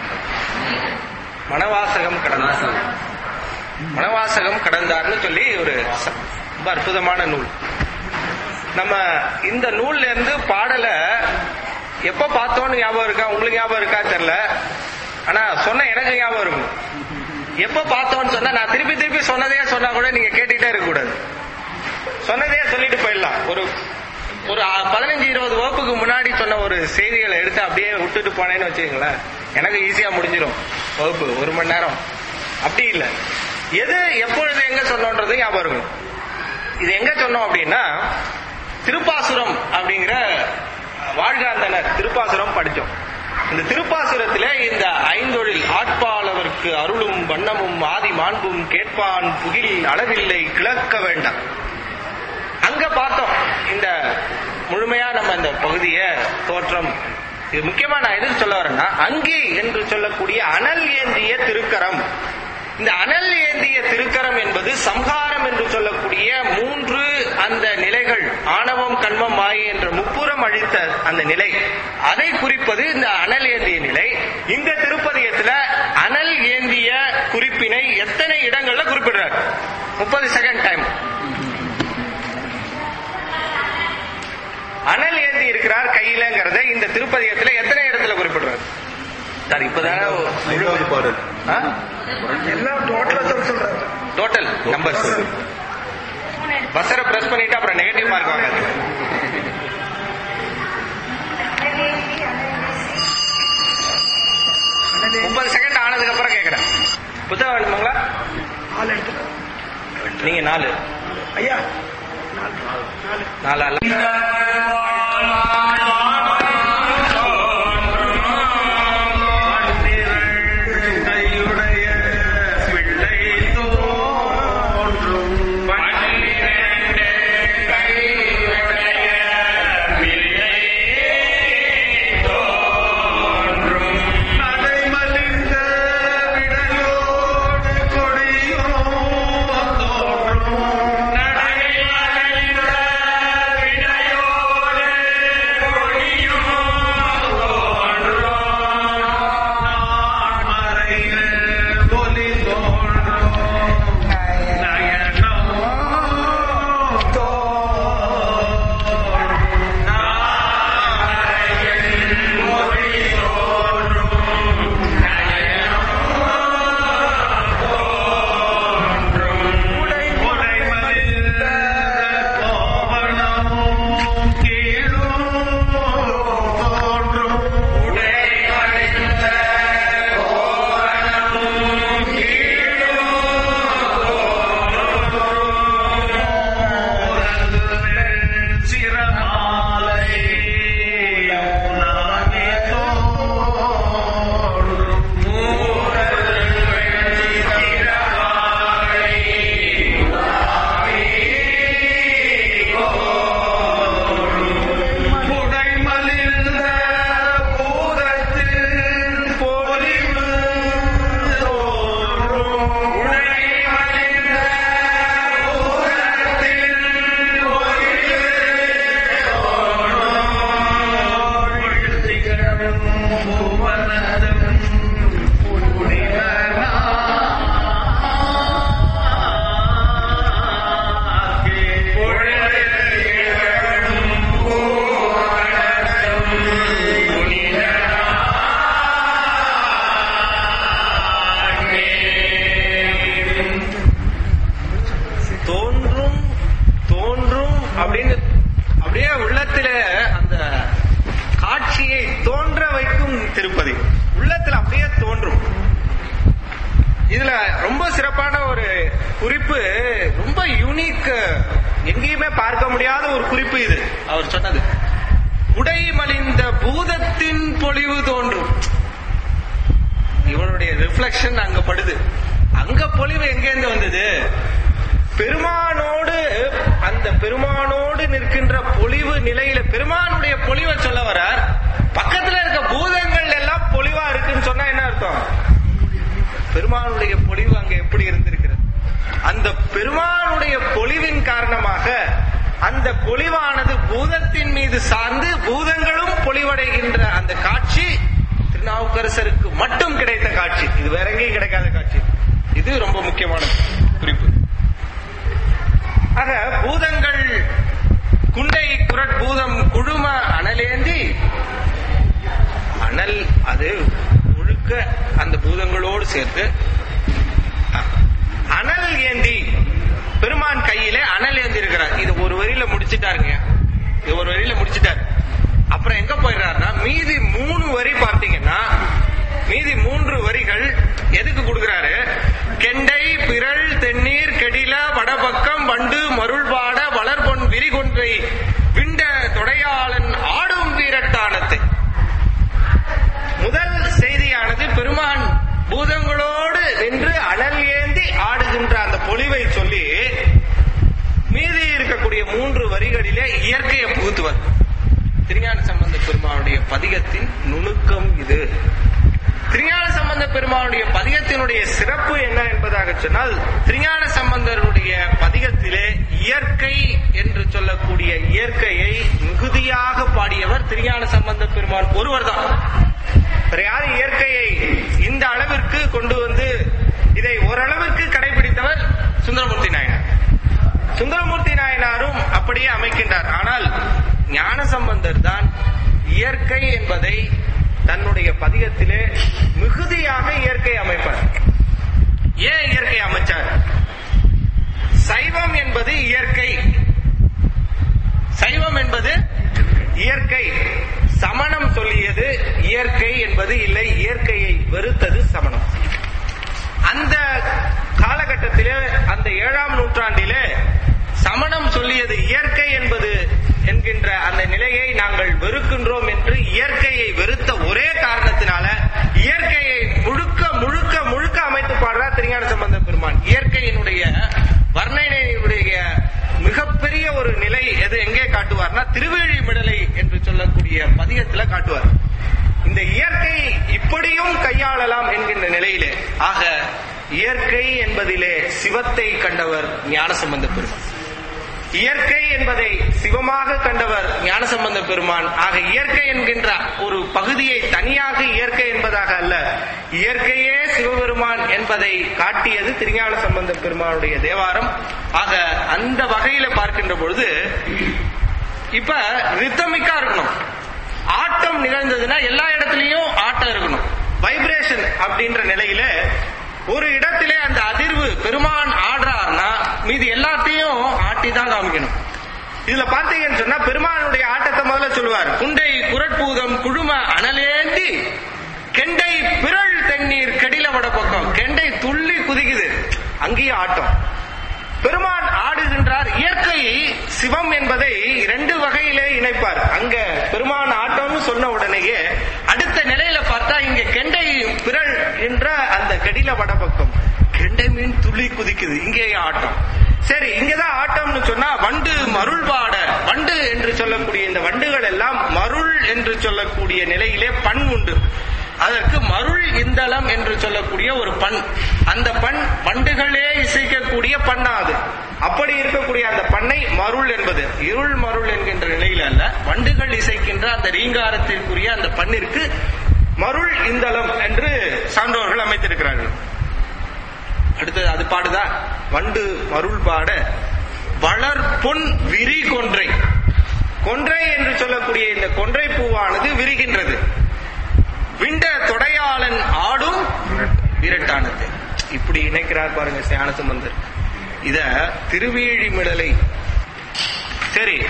மனவாசகம் கடந்தார் மனவாசகம் கடந்தார்னு சொல்லி ஒரு ச- ரொம்ப அற்புதமான நூல் நம்ம இந்த நூல்ல இருந்து பாடலை எப்ப பார்த்தோன்னு ஞாபகம் இருக்கா உங்களுக்கு ஞாபகம் இருக்கா தெரியல ஆனா சொன்ன எனக்கு ஞாபகம் இருக்கும் எப்ப பார்த்தோன்னு சொன்னா நான் திருப்பி திருப்பி சொன்னதையே சொன்னா கூட நீங்க கேட்டுட்டே இருக்க கூடாது சொன்னதையே சொல்லிட்டு போயிடலாம் ஒரு ஒரு பதினஞ்சு இருபது வகுப்புக்கு முன்னாடி சொன்ன ஒரு செய்திகளை எடுத்து அப்படியே விட்டுட்டு போனேன்னு வச்சுக்கங்களேன் எனக்கு ஈஸியா முடிஞ்சிடும் வகுப்பு ஒரு மணி நேரம் அப்படி இல்லை எது எப்பொழுது எங்க சொன்னோன்றது ஞாபகம் இருக்கும் இது எங்க சொன்னோம் அப்படின்னா திருப்பாசுரம் அப்படிங்கிற வாழ்காந்தனர் திருப்பாசுரம் படிச்சோம் இந்த திருப்பாசுரத்திலே இந்த ஐந்தொழில் ஆட்பாளவர்க்கு அருளும் வண்ணமும் ஆதி மாண்பும் கேட்பான் புகில் அளவில்லை கிளக்க வேண்டாம் அங்க பார்த்தோம் இந்த முழுமையா நம்ம இந்த பகுதிய தோற்றம் இது முக்கியமா நான் எதுக்கு சொல்ல வரேன்னா அங்கி என்று சொல்லக்கூடிய அனல் ஏந்திய திருக்கரம் இந்த அனல் ஏந்திய திருக்கரம் என்பது சம்ஹாரம் என்று சொல்லக்கூடிய மூன்று அந்த நிலைகள் ஆணவம் கண்மம் மாயை என்ற முப்புறம் அழித்த அந்த நிலை அதை குறிப்பது இந்த அனல் ஏந்திய நிலை இந்த திருப்பதியத்துல அனல் ஏந்திய குறிப்பினை எத்தனை இடங்கள்ல குறிப்பிடுறார் முப்பது செகண்ட் டைம் அனல் ஏந்தி இருக்கிறார் கையிலங்கிறத இந்த திருப்பதியத்துல எத்தனை இடத்துல குறிப்பிடுறாரு சார் இப்பதானே ஐந்தாவது பாடல் எல்லாம் டோட்டலா சொல்ல சொல்றாரு டோட்டல் நம்பர்ஸ் பஸ்ஸரை பிரஸ் பண்ணிட்டு அப்புறம் நெகட்டிவ் மார்க் வாங்காது முப்பது செகண்ட் ஆனதுக்கு அப்புறம் கேக்குறேன் புத்தகம் வேணுமாங்களா ஆள் எடுத்துட்டு நீங்க நாலு ஐயா நாலு ஆளு நடைமலிந்த விடையோடு இதுல ரொம்ப சிறப்பான ஒரு குறிப்பு ரொம்ப யூனிக் எங்கேயுமே பார்க்க முடியாத ஒரு குறிப்பு இது அவர் சொன்னது உடை மலிந்த பூதத்தின் பொலிவு தோன்றும் இவனுடைய ரிஃப்ளெக்ஷன் அங்க படுது அங்க பொலிவு எங்கேருந்து வந்தது பெருமானோடு அந்த பெருமானோடு நிற்கின்ற பொலிவு நிலையில பெருமானுடைய பொலிவை சொல்ல வரார் பக்கத்துல இருக்க பூதங்கள் எல்லாம் பொலிவா இருக்குன்னு சொன்னா என்ன அர்த்தம் பெருமானுடைய பொலிவு அங்க எப்படி இருந்திருக்கிறது அந்த பெருமானுடைய பொலிவின் காரணமாக அந்த பொலிவானது பூதத்தின் மீது சார்ந்து பூதங்களும் பொலிவடைகின்ற அந்த காட்சி திருநாவுக்கரசருக்கு மட்டும் கிடைத்த காட்சி இது வேற எங்கேயும் கிடைக்காத காட்சி இது ரொம்ப முக்கியமான குறிப்பு ஆக பூதங்கள் குண்டை குரட்பூதம் குழும அனலேந்தி அனல் அது முழுக்க அந்த பூதங்களோடு சேர்த்து ஆ, அனல் ஏந்தி பெருமான் கையிலே அனல் ஏந்தி இருக்கிறார் இது ஒரு வரியில முடிச்சிட்டாருங்க இது ஒரு வரியில முடிச்சிட்டாரு அப்புறம் எங்க போயிடுறாருன்னா மீதி மூணு வரி பார்த்தீங்கன்னா மீதி மூன்று வரிகள் எதுக்கு கொடுக்கிறாரு கெண்டை பிறள் தென்னீர் கெடில வடபக்கம் வண்டு மருள்பாட வளர்பொன் விரிகொன்றை விண்ட தொடையாளன் ஆடும் வீரட்டானத்தை முதல் செய்தியானது பெருமான் பூதங்களோடு நின்று அனல் ஏந்தி ஆடுகின்ற அந்த பொலிவை சொல்லி மீதி இருக்கக்கூடிய மூன்று வரிகளிலே இயற்கையை புகுத்துவர் திருஞான சம்பந்த பெருமானுடைய பதிகத்தின் நுணுக்கம் இது திருஞான சம்பந்த பெருமானுடைய பதிகத்தினுடைய சிறப்பு என்ன என்பதாக சொன்னால் திருஞான சம்பந்தருடைய பதிகத்திலே இயற்கை என்று சொல்லக்கூடிய இயற்கையை மிகுதியாக பாடியவர் திருஞான சம்பந்த பெருமான் ஒருவர் தான் வேற யாரும் இயற்கையை இந்த அளவிற்கு கொண்டு வந்து இதை ஓரளவிற்கு கடைபிடித்தவர் சுந்தரமூர்த்தி நாயனார் சுந்தரமூர்த்தி நாயனாரும் அப்படியே அமைக்கின்றார் ஆனால் ஞான சம்பந்தர் தான் இயற்கை என்பதை தன்னுடைய பதிகத்திலே மிகுதியாக இயற்கை அமைப்பார் ஏன் இயற்கை அமைச்சார் சைவம் என்பது இயற்கை சைவம் என்பது இயற்கை சமணம் சொல்லியது இயற்கை என்பது இல்லை இயற்கையை வெறுத்தது சமணம் அந்த காலகட்டத்திலே அந்த ஏழாம் நூற்றாண்டிலே சமணம் சொல்லியது இயற்கை என்பது என்கின்ற அந்த நிலையை நாங்கள் வெறுக்கின்றோம் என்று இயற்கையை வெறுத்த ஒரே காரணத்தினால இயற்கையை முழுக்க முழுக்க முழுக்க அமைத்து பாடுறார் திருஞான சம்பந்த பெருமான் இயற்கையினுடைய வர்ணனையினுடைய மிகப்பெரிய ஒரு நிலை எது எங்கே காட்டுவார்னா திருவேழிமிடலை என்று சொல்லக்கூடிய பதியத்துல காட்டுவார் இந்த இயற்கை இப்படியும் கையாளலாம் என்கின்ற நிலையிலே ஆக இயற்கை என்பதிலே சிவத்தை கண்டவர் ஞானசம்பந்த பெருமான் இயற்கை என்பதை சிவமாக கண்டவர் ஞானசம்பந்த பெருமான் ஆக இயற்கை என்கின்ற ஒரு பகுதியை தனியாக இயற்கை என்பதாக அல்ல இயற்கையே சிவபெருமான் என்பதை காட்டியது திருஞான சம்பந்த பெருமானுடைய தேவாரம் ஆக அந்த வகையில பார்க்கின்ற பொழுது இப்ப ரித்தமிக்கா இருக்கணும் ஆட்டம் நிகழ்ந்ததுன்னா எல்லா இடத்துலயும் ஆட்டம் இருக்கணும் வைப்ரேஷன் அப்படின்ற நிலையில ஒரு இடத்திலே அந்த அதிர்வு பெருமான் ஆடுறாருன்னா மீதி எல்லாத்தையும் ஆட்டி தான் காமிக்கணும் இதுல பார்த்தீங்கன்னு சொன்னா பெருமானுடைய ஆட்டத்தை முதல்ல சொல்லுவார் குண்டை குரட்பூதம் குழும அனலேந்தி கெண்டை பிறள் தண்ணீர் கெடில வட பக்கம் கெண்டை துள்ளி குதிக்குது அங்கேயும் ஆட்டம் பெருமான் ஆடுகின்றார் இயற்கை சிவம் என்பதை இரண்டு வகையிலே இணைப்பார் அங்க பெருமான் ஆட்டம்னு சொன்ன உடனேயே அடுத்த நிலையில பார்த்தா இங்க கெண்டை பிறள் என்ற அந்த கெடில வடபக்கம் கெண்டை மீன் துள்ளி குதிக்குது இங்கேயே ஆட்டம் சரி இங்கதான் ஆட்டம்னு சொன்னா வண்டு மருள் பாட வண்டு என்று சொல்லக்கூடிய இந்த வண்டுகள் எல்லாம் மருள் என்று சொல்லக்கூடிய நிலையிலே பண் உண்டு அதற்கு மருள் இந்தளம் என்று சொல்லக்கூடிய ஒரு பண் அந்த பண் வண்டுகளே இசைக்கக்கூடிய பண்ணாது அப்படி இருக்கக்கூடிய அந்த பண்ணை மருள் என்பது இருள் மருள் என்கின்ற நிலையில அல்ல வண்டுகள் இசைக்கின்ற அந்த ரீங்காரத்திற்குரிய அந்த பண்ணிற்கு மருள் இந்தளம் என்று சான்றோர்கள் அமைத்திருக்கிறார்கள் அடுத்தது அது பாடுதா வண்டு மருள் பாட வளர் பொன் விரி கொன்றை கொன்றை என்று சொல்லக்கூடிய இந்த கொன்றை பூவானது விரிகின்றது விண்ட தொடையாளன் ஆடும் விரட்டானது இப்படி இணைக்கிறார் பாருங்க ஞானசம்பந்தர் இத திருவேழிமிடலை சரி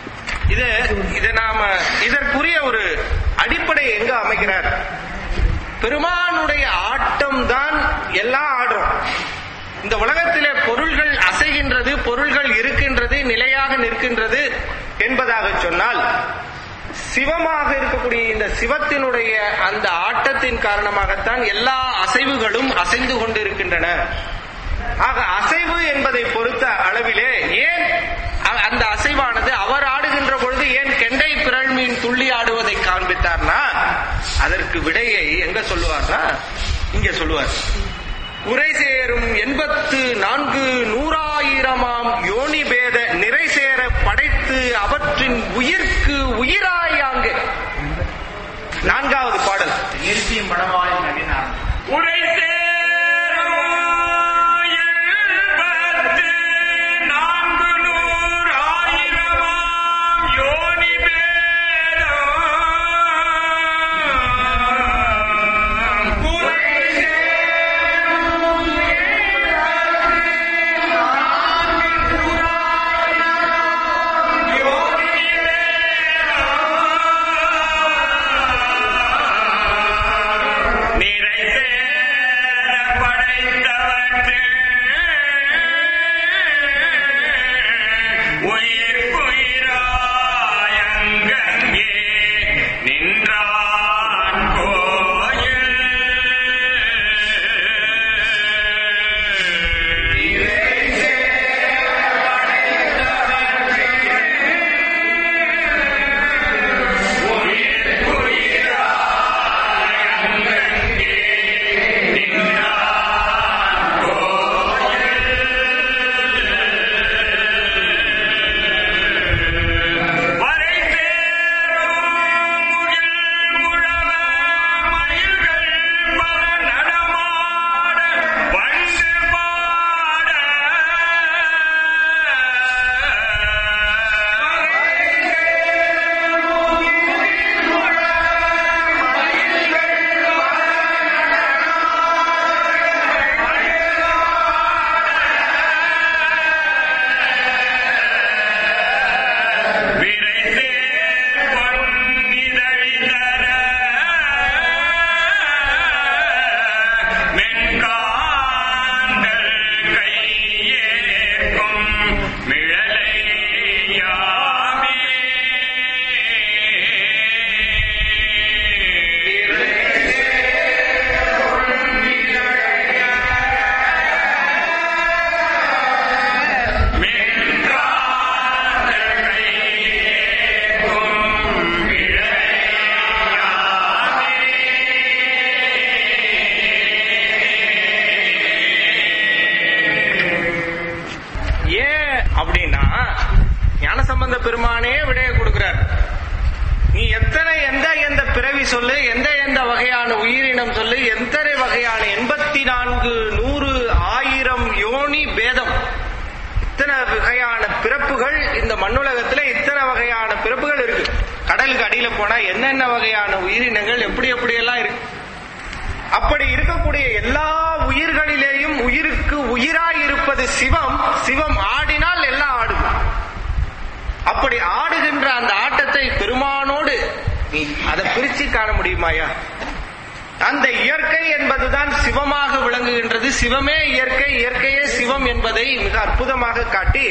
இத இத நாம இதற்குரிய ஒரு அடிப்படை எங்க அமைக்கிறார் பெருமானுடைய ஆட்டம் தான் எல்லாம் ஆடுறோம் இந்த உலகத்திலே பொருள்கள் அசைகின்றது பொருள்கள் இருக்கின்றது நிலையாக நிற்கின்றது என்பதாக சொன்னால் சிவமாக இருக்கக்கூடிய இந்த சிவத்தினுடைய அந்த ஆட்டத்தின் காரணமாகத்தான் எல்லா அசைவுகளும் அசைந்து கொண்டிருக்கின்றன ஆக அசைவு என்பதை பொறுத்த அளவிலே ஏன் அ- அந்த அசைவானது அவர் ஆடுகின்ற பொழுது ஏன் கெண்டை பிறழ் மீன் துள்ளி ஆடுவதை காண்பித்தார்னா அதற்கு விடையை எங்க சொல்லுவார்னா இங்க சொல்லுவார் உரை சேரும் எண்பத்து நான்கு நூறாயிரமாம் யோனி பேத நிறை சேர படைத்து அவற்றின் உயிர்க்கு உயிராயாங்கு நான்காவது பாடல் நிறுத்தி மணவாய் நடினார் உரை சேரும் எழுபத்து நான்கு நூறு ஆயிரமாம் யோனி பேதம் உரை நிறைசேர படைத்தவற்று உயிர்க்குயிராயங்கங்கே நின்றான் கோயில் வரை சேரும் முகில் முழவ மயில்கள் பல நடமாட வண்டு பாட விரைசே பொன்னிதழி தர மென்காந்தல் கையேற்கும் மிழலையாமே மென்காந்தல் கையேற்கும் ஏன் அப்படின்னா ஞானசம்பந்த பெருமானே விடைய கொடுக்கிறார் நீ எத்தனை எந்த எந்த பிறவி சொல்லு எந்த எந்த வகையான உயிரினம் சொல்லு எத்தனை வகையான எண்பத்தி நான்கு நூறு ஆயிரம் யோனி பேதம் இத்தனை வகையான பிறப்புகள் இந்த மண்ணுலகத்துல இத்தனை வகையான பிறப்புகள் இருக்கு கடலுக்கு அடியில போனா என்னென்ன வகையான உயிரினங்கள் எப்படி எப்படி எல்லாம் இருக்கு அப்படி இருக்கக்கூடிய எல்லா உயிர்களிலேயும் உயிருக்கு உயிராய் இருப்பது சிவம் சிவம் ஆடினால் எல்லாம் ஆடும் அப்படி ஆடுகின்ற அந்த ஆட்டத்தை பெருமானோடு நீ அதை பிரிச்சு காண முடியுமாயா அந்த இயற்கை என்பதுதான் சிவமாக விளங்குகின்றது சிவமே இயற்கை இயற்கையே சிவம் என்பதை மிக அற்புதமாக காட்டி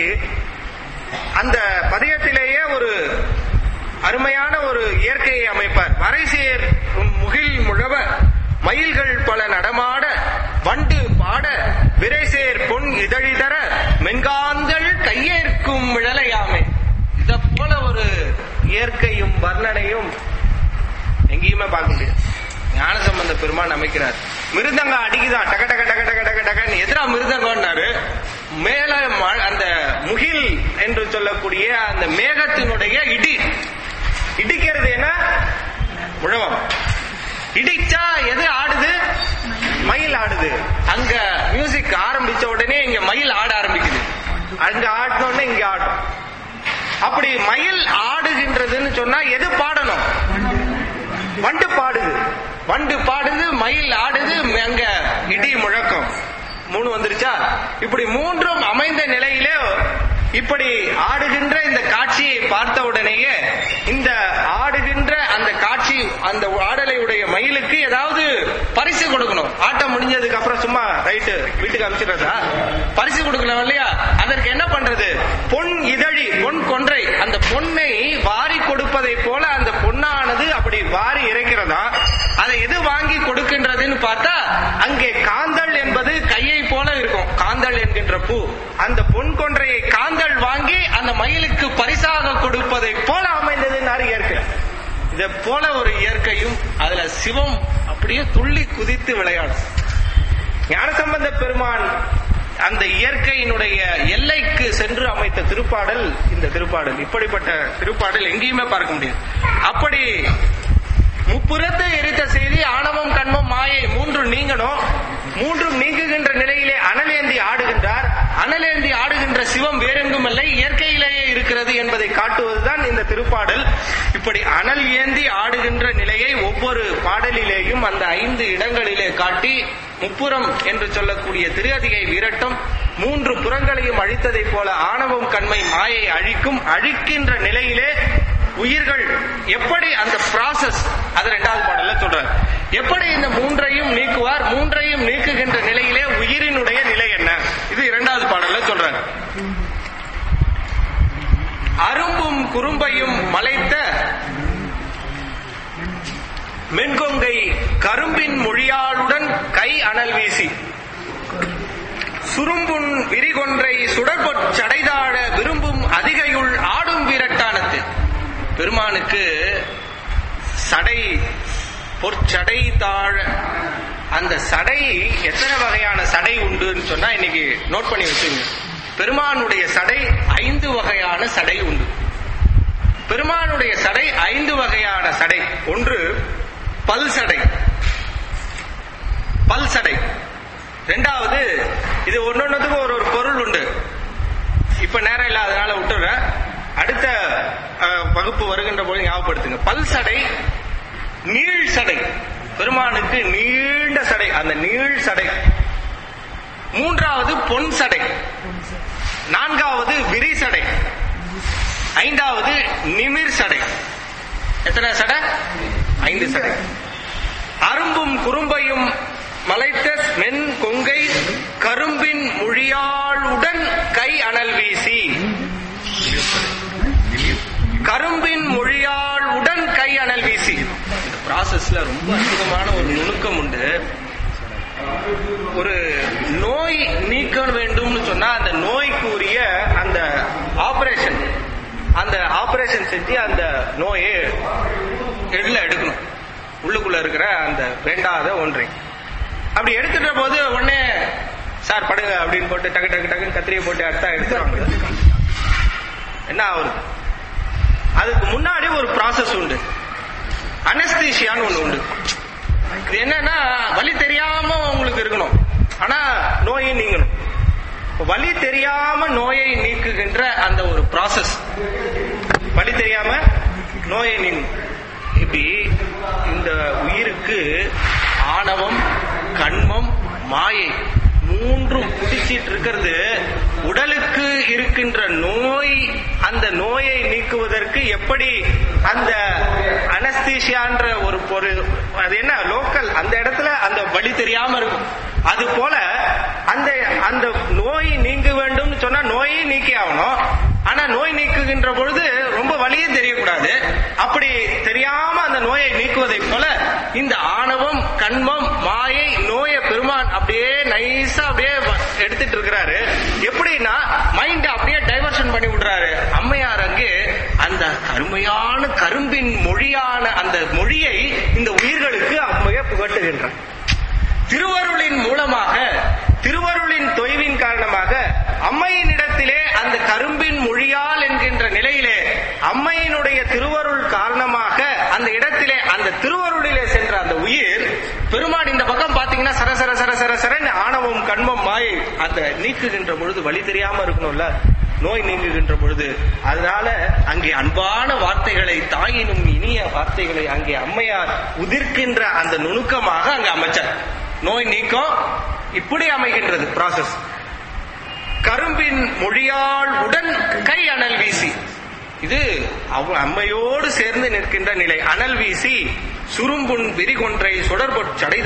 அந்த பதியத்திலேயே ஒரு அருமையான ஒரு இயற்கையை அமைப்பார் வரைசேர் முகில் முழவ மயில்கள் பல நடமாட வண்டு பாட விரைசேர் பொன் இதழிதர மென்காந்தல் கையேற்கும் விழலையாமே இத போல ஒரு இயற்கையும் வர்ணனையும் எங்கேயுமே பார்க்க முடியாது ஞானசம்பந்த பெருமான் அமைக்கிறார் மிருதங்கம் அடிக்குதான் டக டக டக டக டக டகன்னு எதிரா மிருதங்கம்னாரு மேல ம- அந்த முகில் என்று சொல்லக்கூடிய அந்த மேகத்தினுடைய இடி இடிக்கிறது என்ன முழவம் இடிச்சா எது ஆடுது மயில் ஆடுது அங்க மியூசிக் ஆரம்பிச்ச உடனே இங்க மயில் ஆட ஆரம்பிக்குது அங்க ஆடின உடனே இங்க ஆடும் அப்படி மயில் ஆடுகின்றதுன்னு சொன்னா எது பாடணும் வண்டு பாடுது வண்டு பாடுது மயில் ஆடுது அங்க இடி முழக்கம் மூணு வந்துருச்சா இப்படி மூன்றும் அமைந்த நிலையிலே இப்படி ஆடுகின்ற இந்த காட்சியை பார்த்த உடனேயே இந்த ஆடுகின்ற அந்த காட்சி அந்த ஆடலை உடைய மயிலுக்கு ஏதாவது பரிசு கொடுக்கணும் ஆட்டம் முடிஞ்சதுக்கு அப்புறம் சும்மா ரைட்டு வீட்டுக்கு அனுப்பிச்சிடுறதா பரிசு கொடுக்கணும் இல்லையா அதற்கு என்ன பண்றது பொன் இதழி பொன் கொன்றை அந்த பொன்னை வாரி கொடுப்பதை போல அந்த பொன்னானது அப்படி வாரி இறைக்கிறதா அதை எது வாங்கி கொடுக்கின்றதுன்னு பார்த்தா அங்கே காந்தள் என்பது கையை போல இருக்கும் காந்தள் என்கின்ற பூ அந்த பொன் கொன்றையை காந்தள் வாங்கி அந்த மயிலுக்கு பரிசாக கொடுப்பதை போல அமைந்ததுன்னாரு இயற்கை இதை போல ஒரு இயற்கையும் அதுல சிவம் அப்படியே துள்ளி குதித்து விளையாடும் ஞானசம்பந்த பெருமான் அந்த இயற்கையினுடைய எல்லைக்கு சென்று அமைத்த திருப்பாடல் இந்த திருப்பாடல் இப்படிப்பட்ட திருப்பாடல் எங்கேயுமே பார்க்க முடியாது அப்படி முப்புறத்தை எரித்த செய்தி ஆணவம் கண்மம் மாயை மூன்று நீங்கணும் மூன்றும் நீங்குகின்ற நிலையிலே அனலேந்தி ஆடுகின்றார் அனலேந்தி ஆடுகின்ற சிவம் வேறெங்கும் இல்லை இயற்கையிலேயே இருக்கிறது என்பதை காட்டுவதுதான் இந்த திருப்பாடல் இப்படி அனல் ஏந்தி ஆடுகின்ற நிலையை ஒவ்வொரு பாடலிலேயும் அந்த ஐந்து இடங்களிலே காட்டி முப்புறம் என்று சொல்லக்கூடிய திருஅதிகை விரட்டம் மூன்று புறங்களையும் அழித்ததைப் போல ஆணவம் கண்மை மாயை அழிக்கும் அழிக்கின்ற நிலையிலே உயிர்கள் எப்படி அந்த ப்ராசஸ் அது ரெண்டாவது பாடல்ல சொல்றார் எப்படி இந்த மூன்றையும் நீக்குவார் மூன்றையும் நீக்குகின்ற நிலையிலே உயிரினுடைய நிலை என்ன இது இரண்டாவது பாடல்ல சொல்றார் அரும்பும் குறும்பையும் மலைத்த மென்கொங்கை கரும்பின் மொழியாளுடன் கை அனல் வீசி சுரும்புன் விரிகொன்றை சுடர்பொற் சடைதாழ விரும்பும் அதிகையுள் ஆடும் வீரட்டானத்து பெருமானுக்கு சடை பொற்சடை தாழ அந்த சடை எத்தனை வகையான சடை உண்டுன்னு சொன்னா இன்னைக்கு நோட் பண்ணி வச்சுங்க பெருமானுடைய சடை ஐந்து வகையான சடை உண்டு பெருமானுடைய சடை ஐந்து வகையான சடை ஒன்று பல் சடை பல் சடை ரெண்டாவது இது ஒன்னொன்னுக்கும் ஒரு ஒரு பொருள் உண்டு இப்ப நேரம் இல்லாதனால விட்டுறேன் அடுத்த அஹ், வகுப்பு வருகின்ற போது ஞாபகப்படுத்துங்க பல் சடை நீள் சடை பெருமானுக்கு நீண்ட சடை அந்த நீள் சடை மூன்றாவது பொன் சடை நான்காவது விரி சடை ஐந்தாவது நிமிர் சடை எத்தனை சடை ஐந்து சடை அரும்பும் குறும்பையும் மலைத்த மென் கொங்கை கரும்பின் மொழியாளுடன் கை அனல் வீசி கரும்பின் மொழியாளுடன் கை அனல் வீசி இந்த ப்ராசஸ்ல ரொம்ப அற்புதமான ஒரு நுணுக்கம் உண்டு ஒரு நோய் நீக்க வேண்டும்னு சொன்னா அந்த நோய்க்குரிய அந்த ஆபரேஷன் அந்த ஆபரேஷன் செஞ்சு அந்த நோயை எள்ள எடுக்கணும் உள்ளுக்குள்ள இருக்கிற அந்த வேண்டாத ஒன்றை அப்படி எடுத்துட்ட போது உடனே சார் படுங்க அப்படின்னு போட்டு டக்கு டக்கு டக்குன்னு கத்திரியை போட்டு அடுத்தா எடுத்துருவாங்க என்ன ஆகுது அதுக்கு முன்னாடி ஒரு ப்ராசஸ் உண்டு அனஸ்தீஷியான்னு ஒண்ணு உண்டு இது என்னன்னா வலி தெரியாம உங்களுக்கு இருக்கணும் ஆனா நோயை நீங்கணும் இப்ப வலி தெரியாம நோயை நீக்குகின்ற அந்த ஒரு ப்ராசஸ் வலி தெரியாம நோயை நீங்கும் இப்படி இந்த உயிருக்கு ஆணவம் கண்மம் மாயை மூன்றும் பிடிச்சிட்டு இருக்கிறது உடலுக்கு இருக்கின்ற நோய் அந்த நோயை நீக்குவதற்கு எப்படி அந்த அனஸ்தீஷியான்ற ஒரு பொருள் அது என்ன லோக்கல் அந்த இடத்துல அந்த வழி தெரியாம இருக்கும் அது போல அந்த அந்த நோய் நீங்க வேண்டும் சொன்னா நோயை நீக்கி ஆகணும் ஆனா நோய் நீக்குகின்ற பொழுது ரொம்ப வலியும் தெரியக்கூடாது அப்படி தெரியாம அந்த நோயை நீக்குவதை போல இந்த ஆணவம் கண்மம் மாயை நோயை பெருமான் அப்படியே நைஸா அப்படியே வ- எடுத்துட்டு இருக்கிறாரு எப்படின்னா மைண்ட் அப்படியே டைவர்ஷன் பண்ணி விடுறாரு அம்மையார் அங்கே அந்த கருமையான கரும்பின் மொழியான அந்த மொழியை இந்த உயிர்களுக்கு அம்மைய புகட்டுகின்றார் திருவருளின் மூலமாக திருவருளின் தொய்வின் காரணமாக அம்மையினிடத்திலே அந்த கரும்பின் மொழியால் என்கின்ற நிலையிலே அம்மையினுடைய திருவருள் காரணமாக அந்த இடத்திலே அந்த திருவருளிலே சென்ற அந்த உயிர் பெருமான் இந்த பக்கம் பாத்தீங்கன்னா சர சர சர சர சரன்னு ஆணவம் கண்மம் மாயை அந்த நீக்குகின்ற பொழுது வழி தெரியாம இருக்கணும்ல நோய் நீங்குகின்ற பொழுது அதனால அங்கே அன்பான வார்த்தைகளை தாயினும் இனிய வார்த்தைகளை அங்கே அம்மையார் உதிர்க்கின்ற அந்த நுணுக்கமாக அங்க அமைச்சார் நோய் நீக்கம் இப்படி அமைகின்றது ப்ராசஸ் கரும்பின் மொழியாள் உடன் கை அனல் வீசி இது அவ அம்மையோடு சேர்ந்து நிற்கின்ற நிலை அனல் வீசி சுரும்புன் விரிகொன்றை சுடர்பொற் சடைதாழ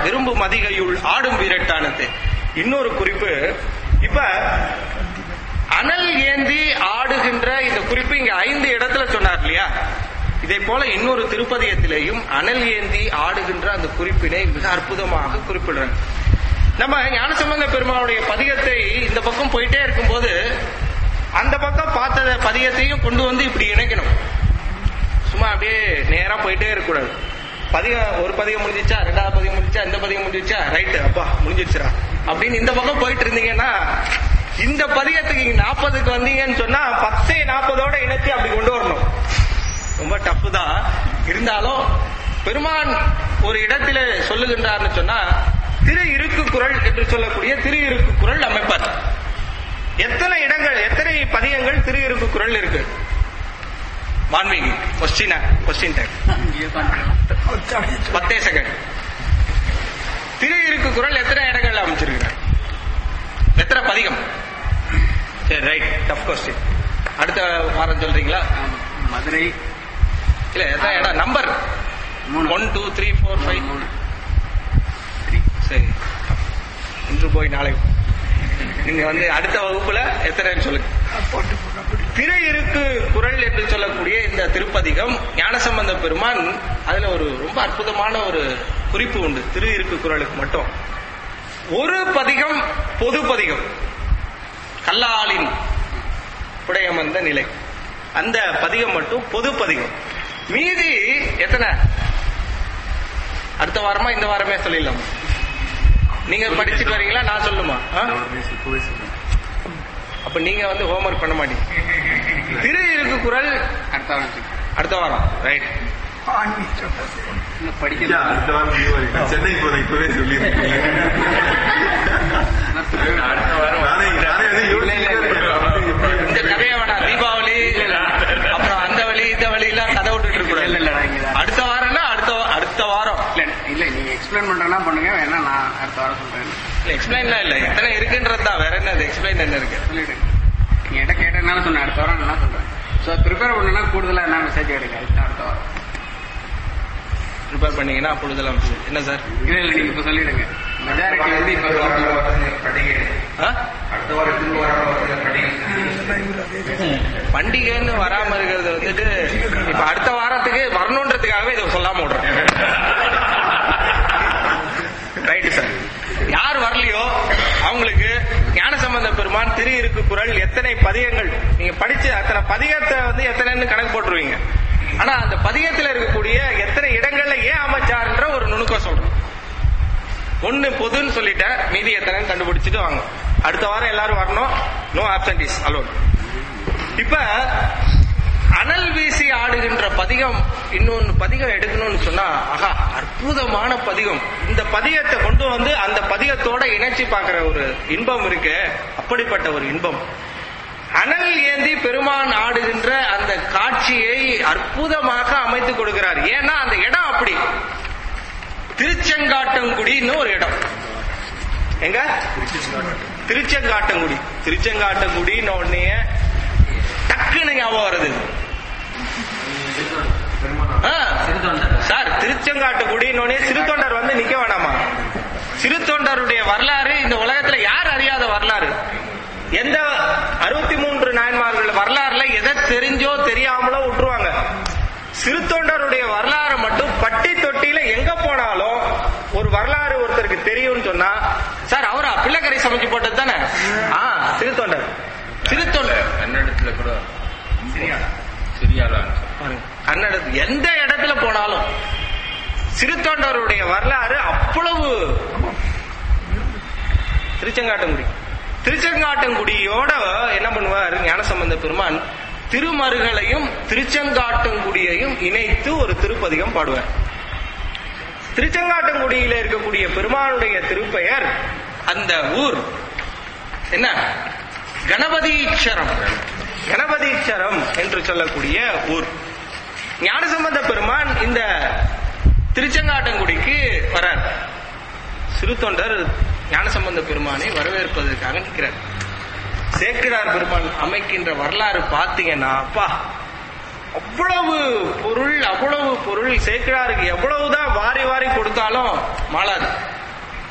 விரும்பு மதிகையுள் ஆடும் வீரட்டானது இன்னொரு குறிப்பு இப்ப அனல் ஏந்தி ஆடுகின்ற இந்த குறிப்பு இங்க ஐந்து இடத்துல சொன்னார் இல்லையா இதே போல இன்னொரு திருப்பதியத்திலேயும் அனல் ஏந்தி ஆடுகின்ற அந்த குறிப்பினை மிக அற்புதமாக குறிப்பிடுறாங்க நம்ம ஞானசம்பந்த பெருமாளுடைய பதிகத்தை இந்த பக்கம் போயிட்டே இருக்கும்போது அந்த பக்கம் பார்த்த பதிகத்தையும் கொண்டு வந்து இப்படி இணைக்கணும் சும்மா அப்படியே நேரா போயிட்டே இருக்கக்கூடாது பதிகம் ஒரு பதிகம் முடிஞ்சிச்சா ரெண்டாவது பதிகம் முடிஞ்சா இந்த பதிகம் முடிஞ்சிச்சா ரைட்டு அப்பா முடிஞ்சிருச்சுடா அப்படின்னு இந்த பக்கம் போயிட்டு இருந்தீங்கன்னா இந்த பதிகத்துக்கு இங்க நாற்பதுக்கு வந்தீங்கன்னு சொன்னா பத்தே நாற்பதோட இணைச்சு அப்படி கொண்டு வரணும் ரொம்ப டஃப் தான் இருந்தாலும் பெருமான் ஒரு இடத்துல சொல்லுகின்றார்னு சொன்னா திரு இருக்கு குரல் என்று சொல்லக்கூடிய திரு இருக்கு குரல் அமைப்பார் எத்தனை இடங்கள் எத்தனை பதிகங்கள் திரு இருக்கு குரல் இருக்கு வான்மீகி கொஸ்டின் கொஸ்டின் டைம் பத்தே செகண்ட் திரு இருக்கு குரல் எத்தனை இடங்கள்ல அமைச்சிருக்கிறார் எத்தனை பதிகம் சரி ரைட் டஃப் கொஸ்டின் அடுத்த வாரம் சொல்றீங்களா மதுரை இல்ல எத்தனை இடம் நம்பர் மூணு. One two three four five மூணு. சரி இன்று போய் நாளை நீங்க வந்து அடுத்த வகுப்புல எத்தனைன்னு சொல்லுங்க திரை இருக்கு குரல் என்று சொல்லக்கூடிய இந்த திருப்பதிகம் ஞானசம்பந்த பெருமான் அதுல ஒரு ரொம்ப அற்புதமான ஒரு குறிப்பு உண்டு திரு இருக்கு குரலுக்கு மட்டும் ஒரு பதிகம் பொது பதிகம் கல்லாலின் புடையமர்ந்த நிலை அந்த பதிகம் மட்டும் பொது பதிகம் மீதி எத்தனை அடுத்த வாரமா இந்த வாரமே சொல்லிடலாம் நீங்க படிச்சுட்டு வரீங்களா நான் சொல்லுமா ஆ? அப்ப நீங்க வந்து ஹோம்ஒர்க் பண்ண மாட்டீங்க திரு இருக்கு குரல் அடுத்த வாரம் சொல்லு. அடுத்த வாரம் ரைட் இன்னும் படிக்கல அடுத்த வாரம் leave ஆ இருக்கு. சென்னை போறேன் இப்பவே சொல்லியிருக்கீங்க நானே நானே வந்து யோசிச்சுட்டே இருக்கேன். இந்த கதையை வேணாம் தீபாவளி அப்புறம் அந்த வழி இந்த வழி எல்லாம் கதை விட்டுட்டு இருக்க இல்ல கூடாது இல்ல நான் இங்க தான். அடுத்த வாரம்னா அடுத்த அடுத்த வாரம் இல்ல இல்ல நீங்க எக்ஸ்பிளைன் பண்றேன்னா பண்ணுங்க வேணா நான் அடுத்த வாரம் சொல்றேன் எக்ஸ்பிளைன்லாம் இல்ல எத்தனை இருக்குன்றது தான் வேற என்ன எக்ஸ்பிளைன் என்ன இருக்கு சொல்லிடுங்க நீங்க என்கிட்ட கேட்டதுனால சொன்னேன் அடுத்த வாரம் என்ன சொல்றேன் ஸோ ப்ரிப்பேர் பண்ணனா கூடுதலா என்ன மெசேஜ் எடுங்க அதுக்கு அடுத்த வாரம் ப்ரிப்பேர் பண்ணீங்கன்னா அப்பொழுதெல்லாம் என்ன சார் இல்ல இல்ல நீங்க இப்ப சொல்லிடுங்க மெஜாரிட்டி வந்து இப்ப ஆ? பண்டிகைன்னு வராம இருக்கிறது வந்துட்டு இப்ப அடுத்த வாரத்துக்கு வரணுன்றதுக்காகவே இதை சொல்லாம விடுறோம் ரைட்டு சார் யார் வரலையோ அவங்களுக்கு ஞானசம்பந்த பெருமான் திரு இருக்கு குரல் எத்தனை பதிகங்கள் நீங்க படிச்சு அத்தனை பதிகத்தை வந்து எத்தனைன்னு கணக்கு போட்டுருவீங்க ஆனா அந்த பதிகத்துல இருக்கக்கூடிய எத்தனை இடங்கள்ல ஏன் அமைச்சாருன்ற ஒரு நுணுக்கம் சொல்றோம் ஒண்ணு பொதுன்னு சொல்லிட்டேன் மீதி எத்தனைன்னு கண்டுபிடிச்சிட்டு வாங்க அடுத்த வாரம் எல்லாரும் வரணும் நோ ஆப்சன்டிஸ் அலோன் இப்ப அனல் வீசி ஆடுகின்ற பதிகம் இன்னொன்னு பதிகம் எடுக்கணும்னு சொன்னா ஆஹா அற்புதமான பதிகம் இந்த பதிகத்தை கொண்டு வந்து அந்த பதிகத்தோட இணைச்சு பார்க்கிற ஒரு இன்பம் இருக்கு அப்படிப்பட்ட ஒரு இன்பம் அனல் ஏந்தி பெருமான் ஆடுகின்ற அந்த காட்சியை அற்புதமாக அமைத்து கொடுக்கிறார் ஏன்னா அந்த இடம் அப்படி திருச்செங்காட்டங்குடின்னு ஒரு இடம் எங்க திருச்செங்காட்டங்குடி திருச்செங்காட்டங்குடின்னு உடனே டக்குன்னு ஞாபகம் வருது ஆ, சார் திருச்செங்காட்டுக்குடின்னு உடனே சிறுத்தொண்டர் வந்து நிக்க வேணாமா சிறுத்தொண்டருடைய வரலாறு இந்த உலகத்துல யார் அறியாத வரலாறு எந்த அறுபத்தி மூன்று நாயன்மார்கள் வரலாறுல எதை தெரிஞ்சோ தெரியாமலோ விட்டுருவாங்க சிறுத்தொண்டருடைய வரலாறு மட்டும் பட்டி தொட்டியில எங்க போனாலும் ஒரு வரலாறு ஒருத்தருக்கு தெரியும்னு சொன்னா சார் அவரா பிள்ளைக்கறி சமைச்சு போட்டது தானே ஆ சிறுத்தொண்டர் சிறுத்தொண்டர் கன்னடத்துல கூட சிரியாலா பாருங்க கன்னடத்து எந்த இடத்துல போனாலும் சிறுத்தொண்டருடைய வரலாறு அவ்வளவு திருச்செங்காட்டங்குடி திருச்செங்காட்டங்குடியோட என்ன பண்ணுவார் ஞானசம்பந்த பெருமான் திருமருகலையும் திருச்செங்காட்டங்குடியையும் இணைத்து ஒரு திருப்பதிகம் பாடுவார் திருச்செங்காட்டங்குடியில இருக்கக்கூடிய பெருமானுடைய திருப்பெயர் அந்த ஊர் என்ன கணபதீச்சரம் கணபதீச்சரம் என்று சொல்லக்கூடிய ஊர் ஞானசம்பந்த பெருமான் இந்த திருச்செங்காட்டங்குடிக்கு வரார் சிறுத்தொண்டர் ஞானசம்பந்த பெருமானை வரவேற்பதற்காக நிற்கிறார் சேக்கிடார் பெருமான் அமைக்கின்ற வரலாறு பார்த்தீங்கன்னா அப்பா அவ்வளவு பொருள் அவ்வளவு பொருள் சேக்கிடாருக்கு எவ்வளவுதான் வாரி வாரி கொடுத்தாலும் மாளாது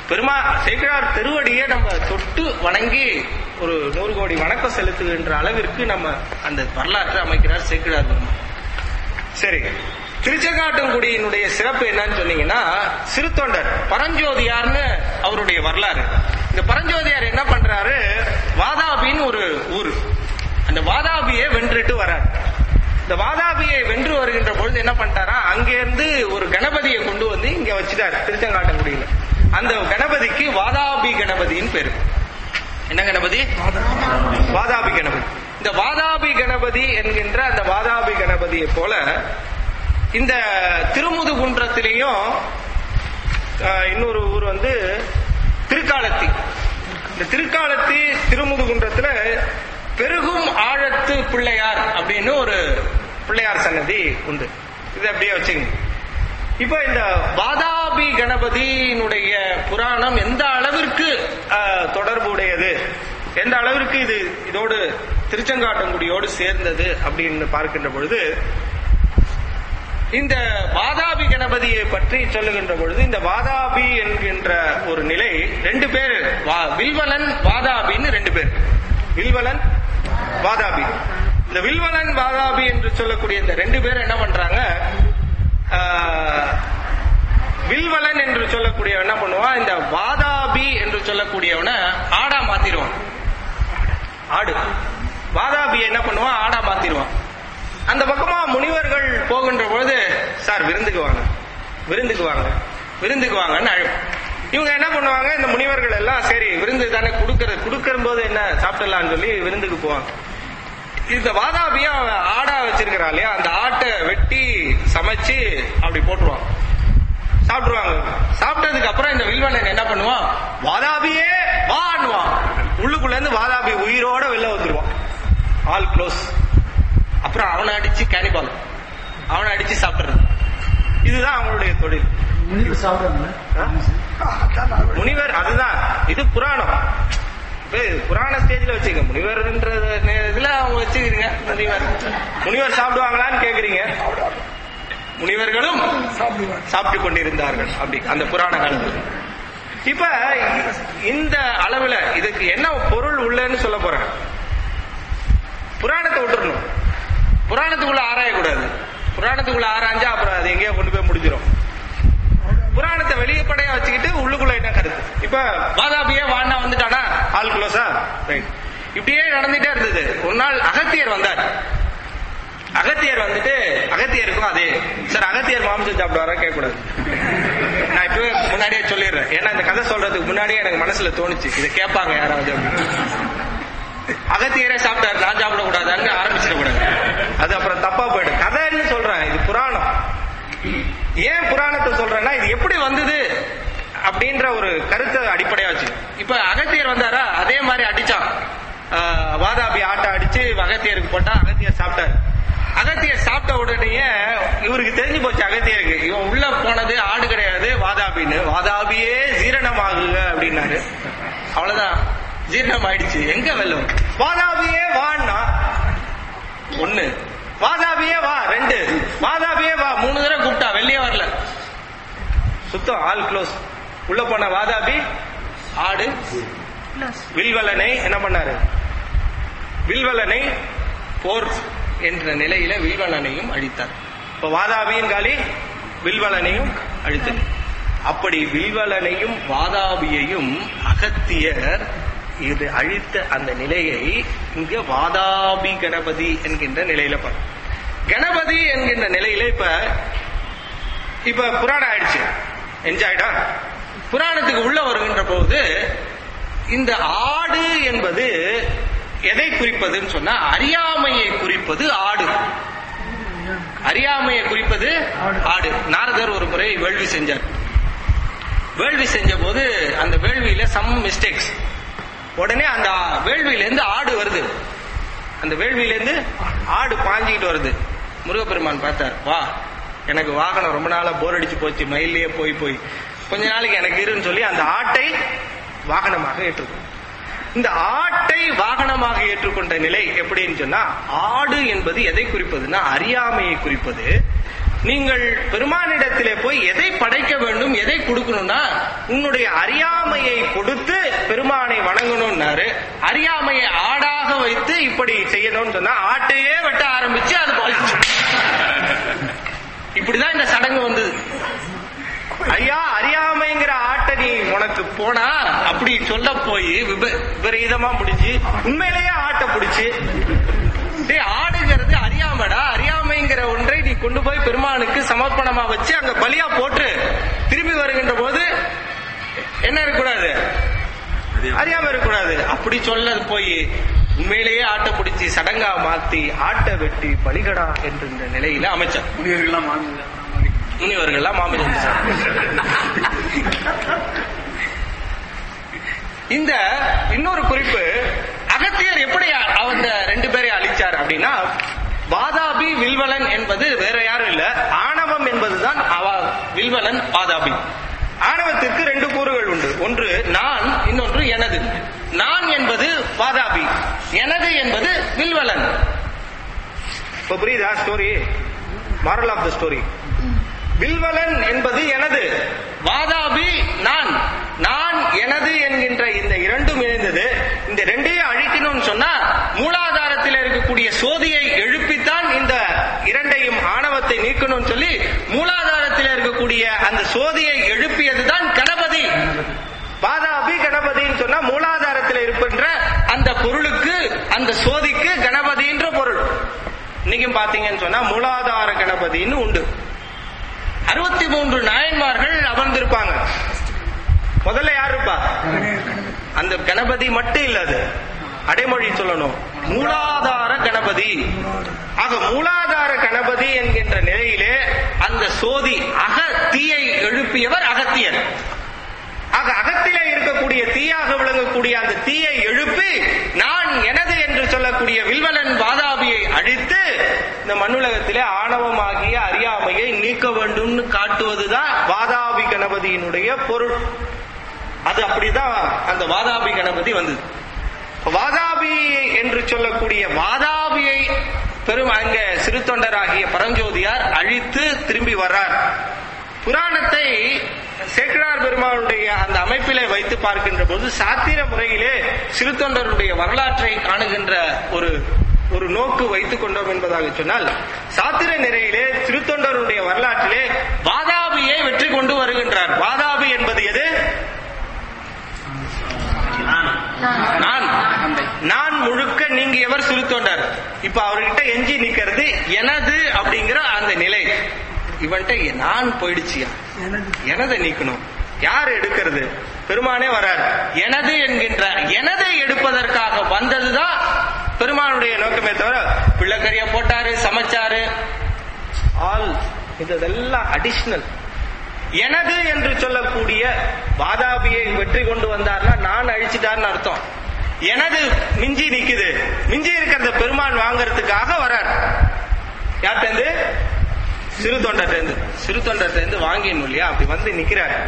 பெருமா சேக்கிழார் திருவடியை நம்ம தொட்டு வணங்கி ஒரு நூறு கோடி வணக்கம் செலுத்துகின்ற அளவிற்கு நம்ம அந்த வரலாற்றை அமைக்கிறார் சேக்கிழார் பெருமான் சரி திருச்செங்காட்டங்குடியினுடைய சிறப்பு என்னன்னு சொன்னீங்கன்னா சிறுத்தொண்டர் பரஞ்சோதியார்னு அவருடைய வரலாறு இந்த பரஞ்சோதியார் என்ன பண்றாரு வாதாபின்னு ஒரு ஊர் அந்த வாதாபியை வென்றுட்டு வரார் இந்த வாதாபியை வென்று வருகின்ற பொழுது என்ன பண்ணிட்டாரா அங்கிருந்து ஒரு கணபதியை கொண்டு வந்து இங்க வச்சுட்டாரு திருச்செங்காட்டங்குடியில அந்த கணபதிக்கு வாதாபி கணபதின்னு பேரு என்ன கணபதி வாதாபி கணபதி இந்த வாதாபி கணபதி என்கின்ற அந்த வாதாபி கணபதியை போல இந்த திருமுதுகுன்றத்திலையும் ஆஹ், இன்னொரு ஊர் வந்து திருக்காலத்தி இந்த திருக்காலத்தி திருமுதுகுன்றத்துல பெருகும் ஆழத்து பிள்ளையார் அப்படின்னு ஒரு பிள்ளையார் சன்னதி உண்டு இது அப்படியே வச்சுங்க இப்ப இந்த வாதாபி கணபதியினுடைய புராணம் எந்த அளவிற்கு ஆஹ், தொடர்புடையது எந்த அளவிற்கு இது இதோடு திருச்செங்காட்டங்குடியோடு சேர்ந்தது அப்படின்னு பார்க்கின்ற பொழுது இந்த வாதாபி கணபதியை பற்றி சொல்லுகின்ற பொழுது இந்த வாதாபி என்கின்ற ஒரு நிலை ரெண்டு பேர் வா- வில்வலன் வாதாபின்னு ரெண்டு பேர் வில்வலன் வாதாபி இந்த வில்வலன் வாதாபி என்று சொல்லக்கூடிய இந்த ரெண்டு பேர் என்ன பண்றாங்க ஆஹ், வில்வலன் என்று சொல்லக்கூடியவன் என்ன பண்ணுவான் இந்த வாதாபி என்று சொல்லக்கூடியவனை ஆடா மாத்திடுவான் ஆடு வாதாபி என்ன பண்ணுவான் ஆடா மாத்திடுவான் அந்த பக்கமா முனிவர்கள் போகின்ற பொழுது சார் விருந்துக்கு வாங்க விருந்துக்கு வாங்க விருந்துக்கு வாங்கன்னு அழைப்பு இவங்க என்ன பண்ணுவாங்க இந்த முனிவர்கள் எல்லாம் சரி விருந்து தானே கொடுக்கறது கொடுக்கற போது என்ன சாப்பிடலாம்னு சொல்லி விருந்துக்கு போவாங்க இந்த வாதாபியா ஆடா வச்சிருக்கிறா இல்லையா அந்த ஆட்டை வெட்டி சமைச்சு அப்படி போட்டுருவான் சாப்பிடுவாங்க சாப்பிட்டதுக்கு அப்புறம் இந்த வில்வனன் என்ன பண்ணுவான் வாதாபியே வான்னுவான் உள்ளுக்குள்ள இருந்து வாதாபி உயிரோட வெளில வந்துருவான் ஆல் க்ளோஸ் அப்புறம் அவனை அடிச்சு கேனிபால் அவனை அடிச்சு சாப்பிடுறது இதுதான் அவங்களுடைய தொழில் ஆ? முனிவர் அதுதான் இது புராணம் இப்ப இது புராண ஸ்டேஜ்ல வச்சுக்க முனிவர்ன்ற இதுல அவங்க வச்சுக்கிறீங்க முனிவர் முனிவர் சாப்பிடுவாங்களான்னு கேக்குறீங்க முனிவர்களும் சாப்பிட்டு கொண்டிருந்தார்கள் அப்படி அந்த புராண காலத்துல இப்ப இந்த அளவுல இதுக்கு என்ன பொருள் உள்ளன்னு சொல்ல போறேன் புராணத்தை விட்டுறணும் புராணத்துக்குள்ள ஆராயக்கூடாது புராணத்துக்குள்ள ஆராய்ஞ்சா அப்புறம் அது எங்கேயோ கொண்டு போய் முடிஞ்சிடும் புராணத்தை வெளியப்படையா வச்சுக்கிட்டு உள்ளுக்குள்ள என்ன கருத்து இப்ப வாதாபியே வாண்டா வந்துட்டானா ஆள் குலோசா ரைட் இப்படியே நடந்துட்டே இருந்தது ஒரு நாள் அகத்தியர் வந்தார் அகத்தியர் வந்துட்டு அகத்தியருக்கும் அதே சார் அகத்தியர் மாம்சம் சாப்பிடுவாரா கேட்கக்கூடாது நான் இப்பவே முன்னாடியே சொல்லிடுறேன் ஏன்னா இந்த கதை சொல்றதுக்கு முன்னாடியே எனக்கு மனசுல தோணுச்சு இதை கேட்பாங்க யாராவது அப்படின்னு அகத்தியரே சாப்பிட்டாரு நான் சாப்பிடக்கூடாதான்னு ஆரம்பிச்சிடக்கூடாது அது அப்புறம் தப்பா போயிடும் கதைன்னு சொல்றேன் இது புராணம் ஏன் புராணத்தை சொல்றேன்னா இது எப்படி வந்தது அப்படின்ற ஒரு கருத்தை அடிப்படையா வச்சு இப்ப அகத்தியர் வந்தாரா அதே மாதிரி அடிச்சான் ஆஹ், வாதாபி ஆட்டை அடிச்சு அகத்தியருக்கு போட்டா அகத்தியர் சாப்பிட்டாரு அகத்தியர் சாப்பிட்ட உடனேயே இவருக்கு தெரிஞ்சு போச்சு அகத்தியருக்கு இவன் உள்ள போனது ஆடு கிடையாது வாதாபின்னு வாதாபியே ஜீரணமாகுக அப்படின்னாரு அவ்வளவுதான் ஜீரணம் ஆயிடுச்சு எங்க வெல்லும் வாதாபியே வான்னா ஒண்ணு வாதாபியே வா ரெண்டு வாதாபியே வா மூணு தடவை கூப்பிட்டா வெளியே வரல சுத்தம் ஆல் க்ளோஸ் உள்ள போன வாதாபி ஆடு வில்வலனை என்ன பண்ணாரு வில்வலனை போர் என்ற நிலையில வில்வலனையும் அழித்தார் இப்ப வாதாபியின் காலி வில்வலனையும் அழித்தார் அப்படி வில்வலனையும் வாதாபியையும் அகத்தியர் இது அழித்த அந்த நிலையை இங்க வாதாபி கணபதி என்கின்ற நிலையில பாரு கணபதி என்கின்ற நிலையில இப்ப இப்ப புராணம் ஆயிடுச்சு என்ஜாய்டா புராணத்துக்கு உள்ள வருகின்ற போது இந்த ஆடு என்பது எதை குறிப்பதுன்னு சொன்னா அறியாமையை குறிப்பது ஆடு அறியாமையை குறிப்பது ஆடு நாரதர் ஒரு முறை வேள்வி செஞ்சார் வேள்வி செஞ்ச போது அந்த வேள்வியில சம் மிஸ்டேக்ஸ் உடனே அந்த வேள்வியில இருந்து ஆடு வருது அந்த வேள்வியில இருந்து ஆடு பாஞ்சிக்கிட்டு வருது முருகப்பெருமான் பார்த்தார் வா எனக்கு வாகனம் ரொம்ப நாளா போர் அடிச்சு போச்சு மயிலே போய் போய் கொஞ்ச நாளைக்கு எனக்கு இருன்னு சொல்லி அந்த ஆட்டை வாகனமாக ஏற்றுக்கொண்டார் இந்த ஆட்டை வாகனமாக ஏற்றுக்கொண்ட நிலை எப்படின்னு சொன்னா ஆடு என்பது எதை குறிப்பதுன்னா அறியாமையை குறிப்பது நீங்கள் பெருமானிடத்திலே போய் எதை படைக்க வேண்டும் எதை கொடுக்கணும்னா உன்னுடைய அறியாமையை கொடுத்து பெருமானை வணங்கணும்னாரு அறியாமையை ஆடாக வைத்து இப்படி செய்யணும்னு சொன்னா ஆட்டையே வெட்ட ஆரம்பிச்சு அது பாதிச்சு இப்படிதான் இந்த சடங்கு வந்தது ஐயா அறியாமைங்கிற ஆட்டை நீ உனக்கு போனா அப்படி சொல்ல போய் விப- விபரீதமா முடிஞ்சு உண்மையிலேயே ஆட்டை பிடிச்சு டேய் ஆடுங்கிறது அறியாமடா அறியாமைங்கிற ஒன்றை நீ கொண்டு போய் பெருமானுக்கு சமர்ப்பணமா வச்சு அங்க பலியா போட்டு திரும்பி வருகின்ற போது என்ன இருக்கக்கூடாது அறியாம இருக்கக்கூடாது அப்படி சொல்ல போய் உண்மையிலேயே ஆட்டை பிடிச்சி சடங்கா மாத்தி ஆட்டை வெட்டி பலிகடா என்ற இந்த நிலையில அமைச்சார் முனிவர்கள்லாம் மாமிங்க முனிவர்கள்லாம் மாமிசம் இந்த இன்னொரு குறிப்பு அகத்தியர் எப்படி அந்த ரெண்டு பேரை அழிச்சார் அப்படின்னா வாதாபி வில்வலன் என்பது வேற யாரும் இல்ல ஆணவம் என்பதுதான் அவ வில்வலன் வாதாபி ஆணவத்திற்கு ரெண்டு கூறுகள் உண்டு ஒன்று நான் இன்னொன்று எனது நான் என்பது வாதாபி எனது என்பது வில்வலன் இப்ப புரியுதா story moral of the story Vilvalan என்பது எனது வாதாபி நான் நான் எனது என்கின்ற இந்த இரண்டும் இணைந்தது இந்த ரெண்டையும் அழிக்கணும்னு சொன்னா மூலாதாரத்தில் இருக்கக்கூடிய சோதியை எழுப்பித்தான் இந்த இரண்டையும் ஆணவத்தை நீக்கணும்னு சொல்லி மூலாதாரத்தில் இருக்கக்கூடிய அந்த சோதியை எழுப்பியதுதான் கணபதி வாதாபி கணபதின்னு சொன்னா மூலாதாரத்தில் இருக்கின்ற அந்த பொருளுக்கு அந்த சோதிக்கு கணபதின்ற பொருள் இன்னைக்கும் பாத்தீங்கன்னு சொன்னா மூலாதார கணபதின்னு உண்டு அறுபத்தி மூன்று நாயன்மார்கள் அமர்ந்திருப்பாங்க முதல்ல யார் இருப்பா அந்த கணபதி மட்டும் இல்ல அது அடைமொழி சொல்லணும் மூலாதார கணபதி ஆக மூலாதார கணபதி என்கின்ற நிலையிலே அந்த சோதி அக தீயை எழுப்பியவர் அகத்தியர் ஆக அகத்திலே இருக்கக்கூடிய தீயாக விளங்கக்கூடிய அந்த தீயை எழுப்பி நான் எனது என்று சொல்லக்கூடிய வில்வலன் வாதாபியை அழித்து இந்த மண்ணுலகத்திலே ஆணவமாகிய அறியாமையை நீக்க வேண்டும்னு காட்டுவதுதான் வாதாபி கணபதியினுடைய பொருள் அது அப்படிதான் அந்த வாதாபி கணபதி வந்தது வாதாபி என்று சொல்லக்கூடிய வாதாபியை பெரும் அங்க சிறு தொண்டராகிய பரஞ்சோதியார் அழித்து திரும்பி வர்றார் புராணத்தை சேக்கிழார் பெருமாளுடைய அந்த அமைப்பிலே வைத்து பார்க்கின்ற போது சாத்திர முறையிலே சிறு தொண்டருடைய வரலாற்றை காணுகின்ற ஒரு ஒரு நோக்கு வைத்துக் கொண்டோம் என்பதாக சொன்னால் சாத்திர நிறையிலே திருத்தொண்டருடைய வரலாற்றிலே வாதாபியை வெற்றி கொண்டு வருகின்றார் வாதாபி என்பது எது நான் நான் முழுக்க நீங்கியவர் சிறுத்தொண்டர் இப்ப அவர்கிட்ட எஞ்சி நிக்கிறது எனது அப்படிங்கிற அந்த நிலை இவன்கிட்ட நான் போயிடுச்சியா எனதை நீக்கணும் யார் எடுக்கிறது பெருமானே வரார் எனது என்கின்ற எனதை எடுப்பதற்காக வந்ததுதான் பெருமானுடைய நோக்கமே தவிர பிள்ளைக்கறிய போட்டாரு சமைச்சாரு ஆல் இதெல்லாம் அடிஷனல் எனது என்று சொல்லக்கூடிய வாதாபியை வெற்றி கொண்டு வந்தார்னா நான் அழிச்சிட்டார்னு அர்த்தம் எனது மிஞ்சி நிக்குது மிஞ்சி இருக்கிறத பெருமான் வாங்கறதுக்காக வரார் யார்கிட்ட சிறு தொண்டர்கிட்ட சிறு தொண்டர்கிட்ட வாங்கிடணும் இல்லையா அப்படி வந்து நிக்கிறார்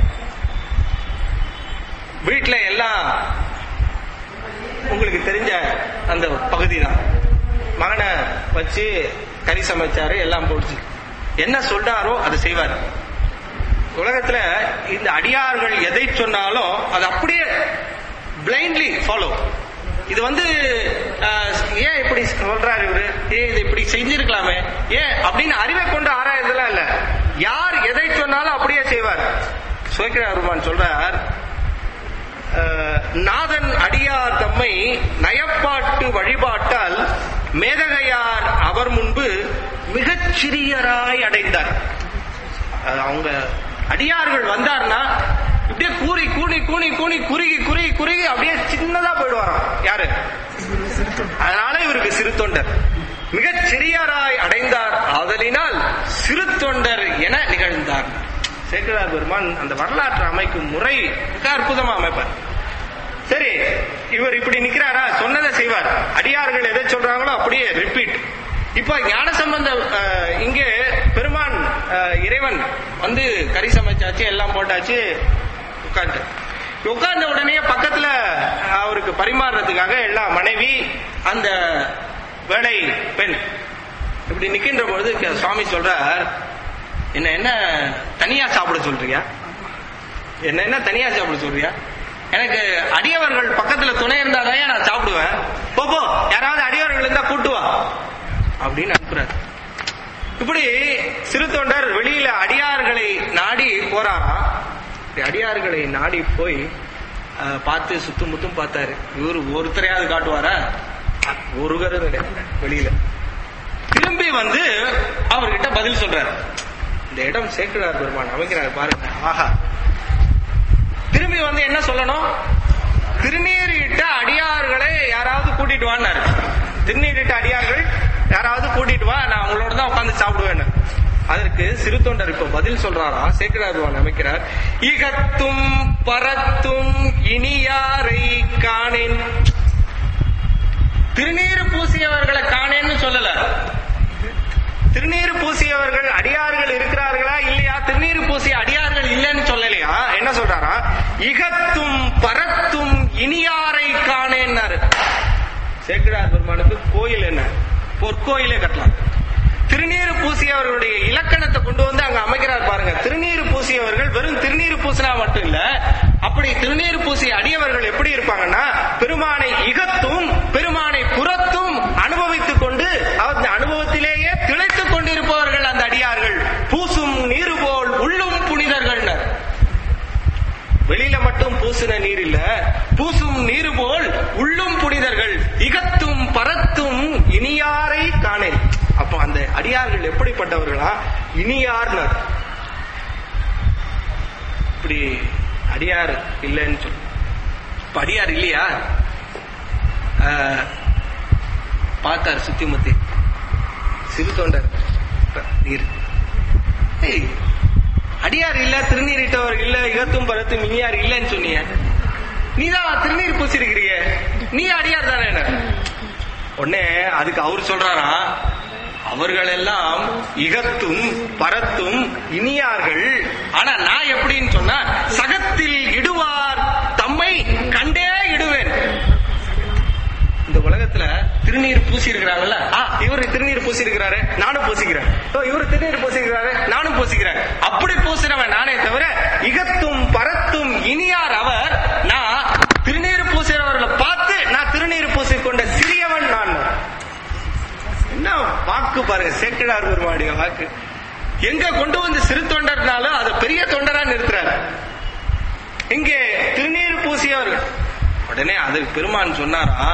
வீட்டுல எல்லாம் உங்களுக்கு தெரிஞ்ச அந்த பகுதி தான் மகனை வச்சு கறி சமைச்சாரு எல்லாம் போடுச்சு என்ன சொல்றாரோ அதை செய்வார் உலகத்துல இந்த அடியார்கள் எதை சொன்னாலும் அது அப்படியே பிளைண்ட்லி ஃபாலோ இது வந்து அஹ், ஏன் இப்படி சொல்றாரு இவரு ஏன் இது இப்படி செஞ்சிருக்கலாமே ஏன் அப்படின்னு அறிவை கொண்டு ஆராயறதுலாம் இல்ல யார் எதை சொன்னாலும் அப்படியே செய்வார் சுயக்கிர பெருமான் சொல்றார் அஹ், நாதன் அடியார் தம்மை நயப்பாட்டு வழிபாட்டால் மேதகையார் அவர் முன்பு மிகச் சிறியராய் அடைந்தார் அது அவங்க அடியார்கள் வந்தார்னா இப்படியே கூறி கூணி கூணி கூணி குறுகி குறுகி குறுகி அப்படியே சின்னதா போயிடுவாராம் யாரு அதனால இவருக்கு சிறு தொண்டர் மிகச் சிறியராய் அடைந்தார் ஆதலினால் சிறு தொண்டர் என நிகழ்ந்தார் சேக்கரார் பெருமான் அந்த வரலாற்று அமைக்கும் முறை மிக அற்புதமா அமைப்பார் சரி இவர் இப்படி நிக்கிறாரா சொன்னதை செய்வார் அடியார்கள் எதை சொல்றாங்களோ அப்படியே ரிப்பீட் இப்ப ஞான சம்பந்த அஹ், இங்கே பெருமான் அஹ், இறைவன் வந்து கறி சமைச்சாச்சு எல்லாம் போட்டாச்சு உட்காந்து உட்கார்ந்த உடனே பக்கத்துல அவருக்கு பரிமாறுறதுக்காக எல்லா மனைவி அந்த வேலை பெண் இப்படி நிக்கின்ற பொழுது க- சுவாமி சொல்றார் என்ன என்ன தனியா சாப்பிட சொல்றியா என்ன என்ன தனியா சாப்பிட சொல்றியா எனக்கு அடியவர்கள் பக்கத்துல துணை இருந்தாதான் நான் சாப்பிடுவேன் போ போ யாராவது அடியவர்கள் இருந்தா கூட்டு வா அப்படின்னு அனுப்புறாரு இப்படி சிறு தொண்டர் வெளியில அடியார்களை நாடி போறாராம் இப்படி அடியார்களை நாடி போய் அஹ், பார்த்து சுத்தும் முத்தும் பார்த்தாரு இவரு ஒருத்தரையாவது காட்டுவாரா ஒருவரும் கிடையாது வெளியில திரும்பி வந்து அவர்கிட்ட பதில் சொல்றாரு இந்த இடம் சேக்கிழார் பெருமான் அமைக்கிறார் பாருங்க ஆஹா திரும்பி வந்து என்ன சொல்லணும் திருநீர் இட்ட அடியார்களை யாராவது கூட்டிட்டு வான்னாரு திருநீர் இட்ட அடியார்கள் யாராவது கூட்டிட்டு வா நான் அவங்களோட தான் உட்கார்ந்து சாப்பிடுவேன்னு அதற்கு சிறு தொண்டர் இப்ப பதில் சொல்றாரா சேக்கிரார் பெருமான் அமைக்கிறார் இகத்தும் பரத்தும் இனியாரை காணேன் திருநீர் பூசியவர்களை காணேன்னு சொல்லல திருநீர் பூசியவர்கள் அடியார்கள் இருக்கிறார்களா இல்லையா திருநீர் பூசிய அடியார்கள் இல்லைன்னு சொல்லலையா என்ன சொல்றாரா இகத்தும் பரத்தும் இனியாரை காணேன்னாரு சேக்கிரார் பெருமானுக்கு கோயில் என்ன பொற்கோயிலே கட்டலாம் திருநீர் பூசியவர்களுடைய இலக்கணத்தை கொண்டு வந்து அங்க அமைக்கிறார் பாருங்க திருநீர் பூசியவர்கள் வெறும் திருநீர் பூசினா மட்டும் இல்ல அப்படி திருநீர் பூசிய அடியவர்கள் எப்படி இருப்பாங்கன்னா பெருமானை இகத்தும் பெருமானை புறத்தும் அனுபவித்துக் கொண்டு அந்த அனுபவத்திலேயே திளைத்துக் கொண்டிருப்பவர்கள் அந்த அடியார்கள் பூசும் நீர் போல் உள்ளும் புனிதர்கள் வெளியில மட்டும் பூசின நீர் இல்ல பூசும் நீர் போல் உள்ளும் புனிதர்கள் இகத்தும் பரத்தும் இனியாரை காணேன் அப்ப அந்த அடியார்கள் எப்படிப்பட்டவர்களா இனியார்னர் இப்படி அடியார் இல்லைன்னு சொல்லு இப்ப அடியார் இல்லையா ஆஹ், பார்த்தார் சுத்தி முத்தி சிறு தொண்டர் நீர் ஏய், அடியார் இல்ல திருநீர் இட்டவர் இல்ல இகத்தும் பரத்தும் இனியார் இல்லன்னு சொன்னீங்க நீதான் திருநீர் பூசிருக்கிறீங்க நீ அடியார் தானே என்ன உடனே அதுக்கு அவர் சொல்றாரா அவர்கள் எல்லாம் இகத்தும் பரத்தும் இனியார்கள் ஆனா நான் எப்படின்னு சொன்னா சகத்தில் இடுவார் தம்மை கண்டே இடுவேன் இந்த உலகத்துல திருநீர் பூசி இருக்கிறாங்கல்ல ஆ இவரு திருநீர் பூசி இருக்கிறாரு நானும் பூசிக்கிறேன் ஓ இவரு திருநீர் பூசி இருக்கிறாரு நானும் பூசிக்கிறேன் அப்படி பூசினவன் நானே தவிர இகத்தும் பரத்தும் இனியார் அவர் நான் திருநீர் பூசுகிறவர்களை பார்த்து நான் திருநீர் பூசிக்கொண்ட சிறியவன் நான் என்ன வாக்கு பாருங்க சேக்கிழார் பெருமாடிய வாக்கு எங்க கொண்டு வந்து சிறு தொண்டர்னாலும் அதை பெரிய தொண்டரா நிறுத்துறாரு இங்கே திருநீர் பூசியவர்கள் உடனே அதுக்கு பெருமான் சொன்னாரா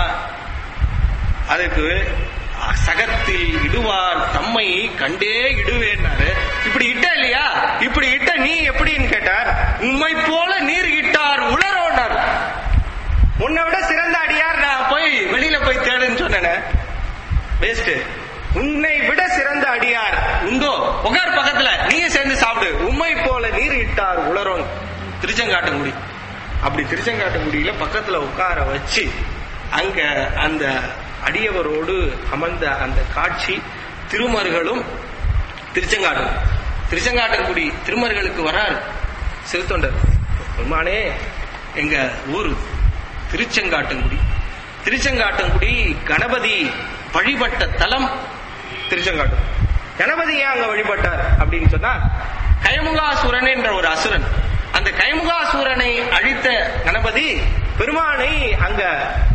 அதுக்கு சகத்தில் இடுவார் தம்மை கண்டே இடுவேன்னாரு இப்படி இட்ட இல்லையா இப்படி இட்ட நீ எப்படின்னு கேட்டார் உண்மை போல நீர் இட்டார் உளரோன்னார் உன்னை விட சிறந்த அடியார் நான் போய் வெளியில போய் தேடுன்னு சொன்னேனே வேஸ்ட் உன்னை விட சிறந்த அடியார் உண்டோ உகார் பக்கத்துல நீங்க சேர்ந்து சாப்பிடு உண்மை போல நீர் இட்டார் உளரோன் திருச்செங்காட்டங்குடி அப்படி திருச்செங்காட்டங்குடியில பக்கத்துல உட்கார வச்சு அங்க அந்த அடியவரோடு அமர்ந்த அந்த காட்சி திருமர்களும் திருச்செங்காட்டும் திருச்செங்காட்டங்குடி திருமர்களுக்கு வரார் சிறுத்தொண்டர் பெருமானே எங்க ஊர் திருச்செங்காட்டங்குடி திருச்செங்காட்டங்குடி கணபதி வழிபட்ட தலம் திருச்செங்காட்டம் கணபதி ஏன் அங்க வழிபட்டார் அப்படின்னு சொன்னா கைமுகாசுரன் என்ற ஒரு அசுரன் அந்த கைமுகாசுரனை அழித்த கணபதி பெருமானை அங்க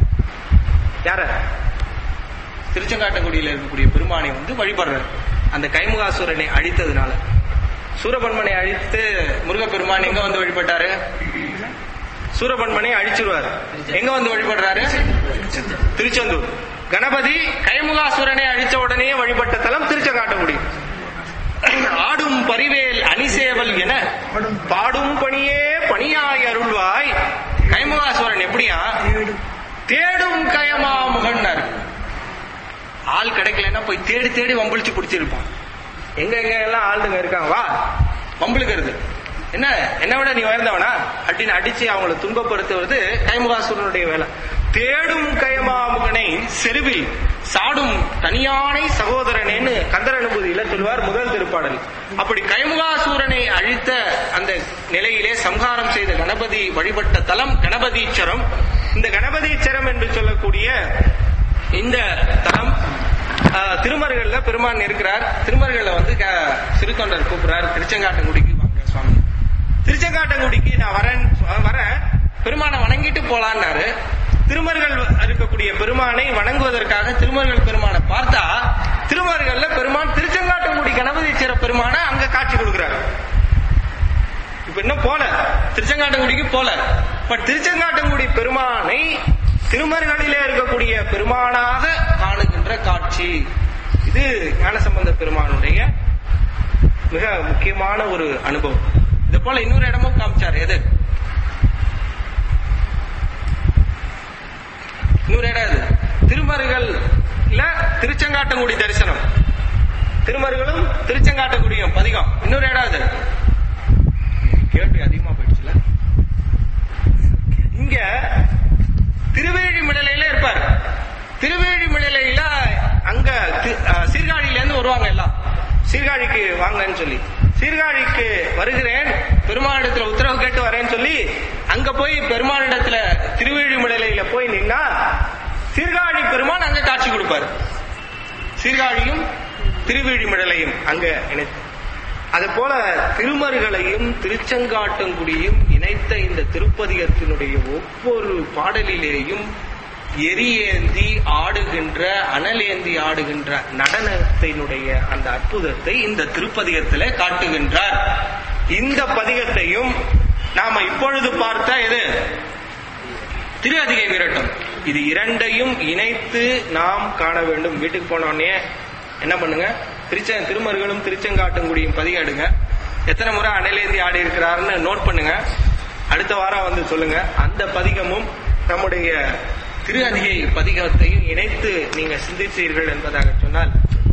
யார திருச்செங்காட்டங்குடியில இருக்கக்கூடிய பெருமானை வந்து வழிபடுறார் அந்த கைமுகாசுரனை அழித்ததுனால சூரபன்மனை அழித்து முருகப்பெருமான் எங்க வந்து வழிபட்டாரு சூரபன்மனை அழிச்சிருவாரு எங்க வந்து வழிபடுறாரு திருச்செந்தூர் கணபதி கைமுகாசுரனை அழிச்ச உடனே வழிபட்ட தலம் திருச்செங்காட்டங்குடி ஆடும் பரிவேல் அணிசேவல் என பாடும் பணியே பணியாய் அருள்வாய் கைமுகாசுரன் எப்படியா தேடும் கயமா முகன்னார் ஆள் கிடைக்கலன்னா போய் தேடி தேடி வம்பிழிச்சு பிடிச்சிருப்பான் எங்க எங்க எல்லாம் ஆளுங்க இருக்காங்க வா வம்பிழுக்கிறது என்ன என்ன விட நீ உயர்ந்தவனா அப்படின்னு அடிச்சு அவங்கள துன்பப்படுத்துவது கைமுகாசுரனுடைய வேலை தேடும் கயமாமுகனை செருவில் சாடும் தனியானை சகோதரனேன்னு கந்தர் அனுபூதியில சொல்வார் முதல் திருப்பாடல் அப்படி கைமுகாசூரனை அழித்த அந்த நிலையிலே சம்ஹாரம் செய்த கணபதி வழிபட்ட தலம் கணபதீச்சரம் இந்த கணபதீச்சரம் என்று சொல்லக்கூடிய இந்த தலம் ஆஹ், திருமருகல்ல பெருமான் இருக்கிறார் திருமருகல்ல வந்து க- சிறுத்தொண்டர் கூப்பிடுறார் திருச்செங்காட்டங்குடிக்கு வாங்க சுவாமி திருச்செங்காட்டங்குடிக்கு நான் வரேன் வரேன் பெருமானை வணங்கிட்டு போலான்னாரு திருமருகல் இருக்கக்கூடிய பெருமானை வணங்குவதற்காக திருமருகல் பெருமானை பார்த்தா திருமருகல்ல பெருமான் திருச்செங்காட்டங்குடி கணபதீஸ்வர பெருமானை அங்க காட்சி கொடுக்கிறார் இப்ப இன்னும் போல திருச்செங்காட்டங்குடிக்கு போல பட் திருச்செங்காட்டங்குடி பெருமானை திருமருகளிலே இருக்கக்கூடிய பெருமானாக காணுகின்ற காட்சி இது ஞானசம்பந்த பெருமானுடைய மிக முக்கியமான ஒரு அனுபவம் இது போல இன்னொரு இடமும் காமிச்சார் எது இன்னொரு இடம் இது திருமருகல்ல திருச்செங்காட்டங்குடி தரிசனம் திருமருகலும் திருச்செங்காட்டங்குடியும் பதிகம் இன்னொரு இடம் இது கேள்வி அதிகமா போயிடுச்சுல இங்க திருவேழிமிடலையில இருப்பார் திருவேழிமிடலையில அங்க தி- அஹ், சீர்காழியில இருந்து வருவாங்க எல்லாம் சீர்காழிக்கு வாங்கன்னு சொல்லி சீர்காழிக்கு வருகிறேன் பெருமானிடத்துல உத்தரவு கேட்டு வரேன்னு சொல்லி அங்க போய் பெருமானிடத்துல திருவேழிமிடலையில போய் நின்னா சீர்காழி பெருமான் அங்க காட்சி கொடுப்பார் சீர்காழியும் திருவேழிமிடலையும் அங்க இணைத்து அது போல திருமருகளையும் திருச்செங்காட்டங்குடியும் இணைத்த இந்த திருப்பதிகத்தினுடைய ஒவ்வொரு பாடலிலேயும் எரியேந்தி ஆடுகின்ற அனலேந்தி ஆடுகின்ற நடனத்தினுடைய அந்த அற்புதத்தை இந்த திருப்பதிகத்திலே காட்டுகின்றார் இந்த பதிகத்தையும் நாம இப்பொழுது பார்த்த எது திரு அதிகை விரட்டம் இது இரண்டையும் இணைத்து நாம் காண வேண்டும் வீட்டுக்கு போனோடனே என்ன பண்ணுங்க திருச்ச திருமருகலும் திருச்செங்காட்டங்குடியும் பதிக எடுங்க எத்தனை முறை அணையிலேந்தி ஆடி இருக்கிறாருன்னு நோட் பண்ணுங்க அடுத்த வாரம் வந்து சொல்லுங்க அந்த பதிகமும் நம்முடைய திரு அதிகை பதிகத்தையும் இணைத்து நீங்க சிந்தித்தீர்கள் என்பதாக சொன்னால்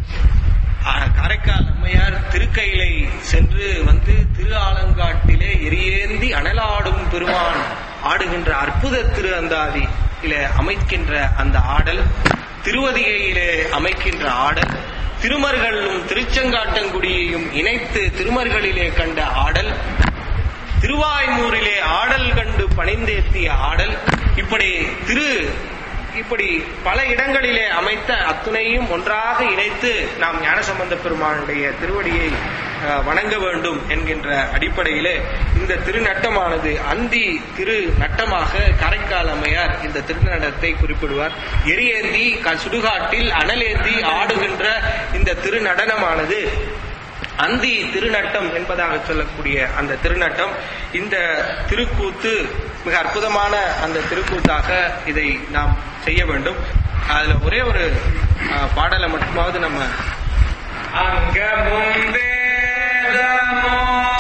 ஆ- காரைக்கால் அம்மையார் திருக்கையிலை சென்று வந்து திரு ஆலங்காட்டிலே எரியேந்தி அனலாடும் பெருமான் ஆடுகின்ற அற்புத திரு அந்தாதியிலே அமைக்கின்ற அந்த ஆடல் திருவதிகையிலே அமைக்கின்ற ஆடல் திருமர்களும் திருச்செங்காட்டங்குடியையும் இணைத்து திருமர்களிலே கண்ட ஆடல் திருவாய்மூரிலே ஆடல் கண்டு பணிந்தேத்திய ஆடல் இப்படி திரு இப்படி பல இடங்களிலே அமைத்த அத்துணையும் ஒன்றாக இணைத்து நாம் ஞானசம்பந்த பெருமானுடைய திருவடியை அஹ், வணங்க வேண்டும் என்கின்ற அடிப்படையிலே இந்த திருநட்டமானது அந்தி திரு நட்டமாக காரைக்கால் அம்மையார் இந்த திருநடத்தை குறிப்பிடுவார் எரியேந்தி க- சுடுகாட்டில் அனலேந்தி ஆடுகின்ற இந்த திருநடனமானது அந்தி திருநட்டம் என்பதாக சொல்லக்கூடிய அந்த திருநட்டம் இந்த திருக்கூத்து மிக அற்புதமான அந்த திருக்கூத்தாக இதை நாம் செய்ய வேண்டும் அதுல ஒரே ஒரு அஹ், பாடலை மட்டுமாவது நம்ம அங்க முந்தேதமோ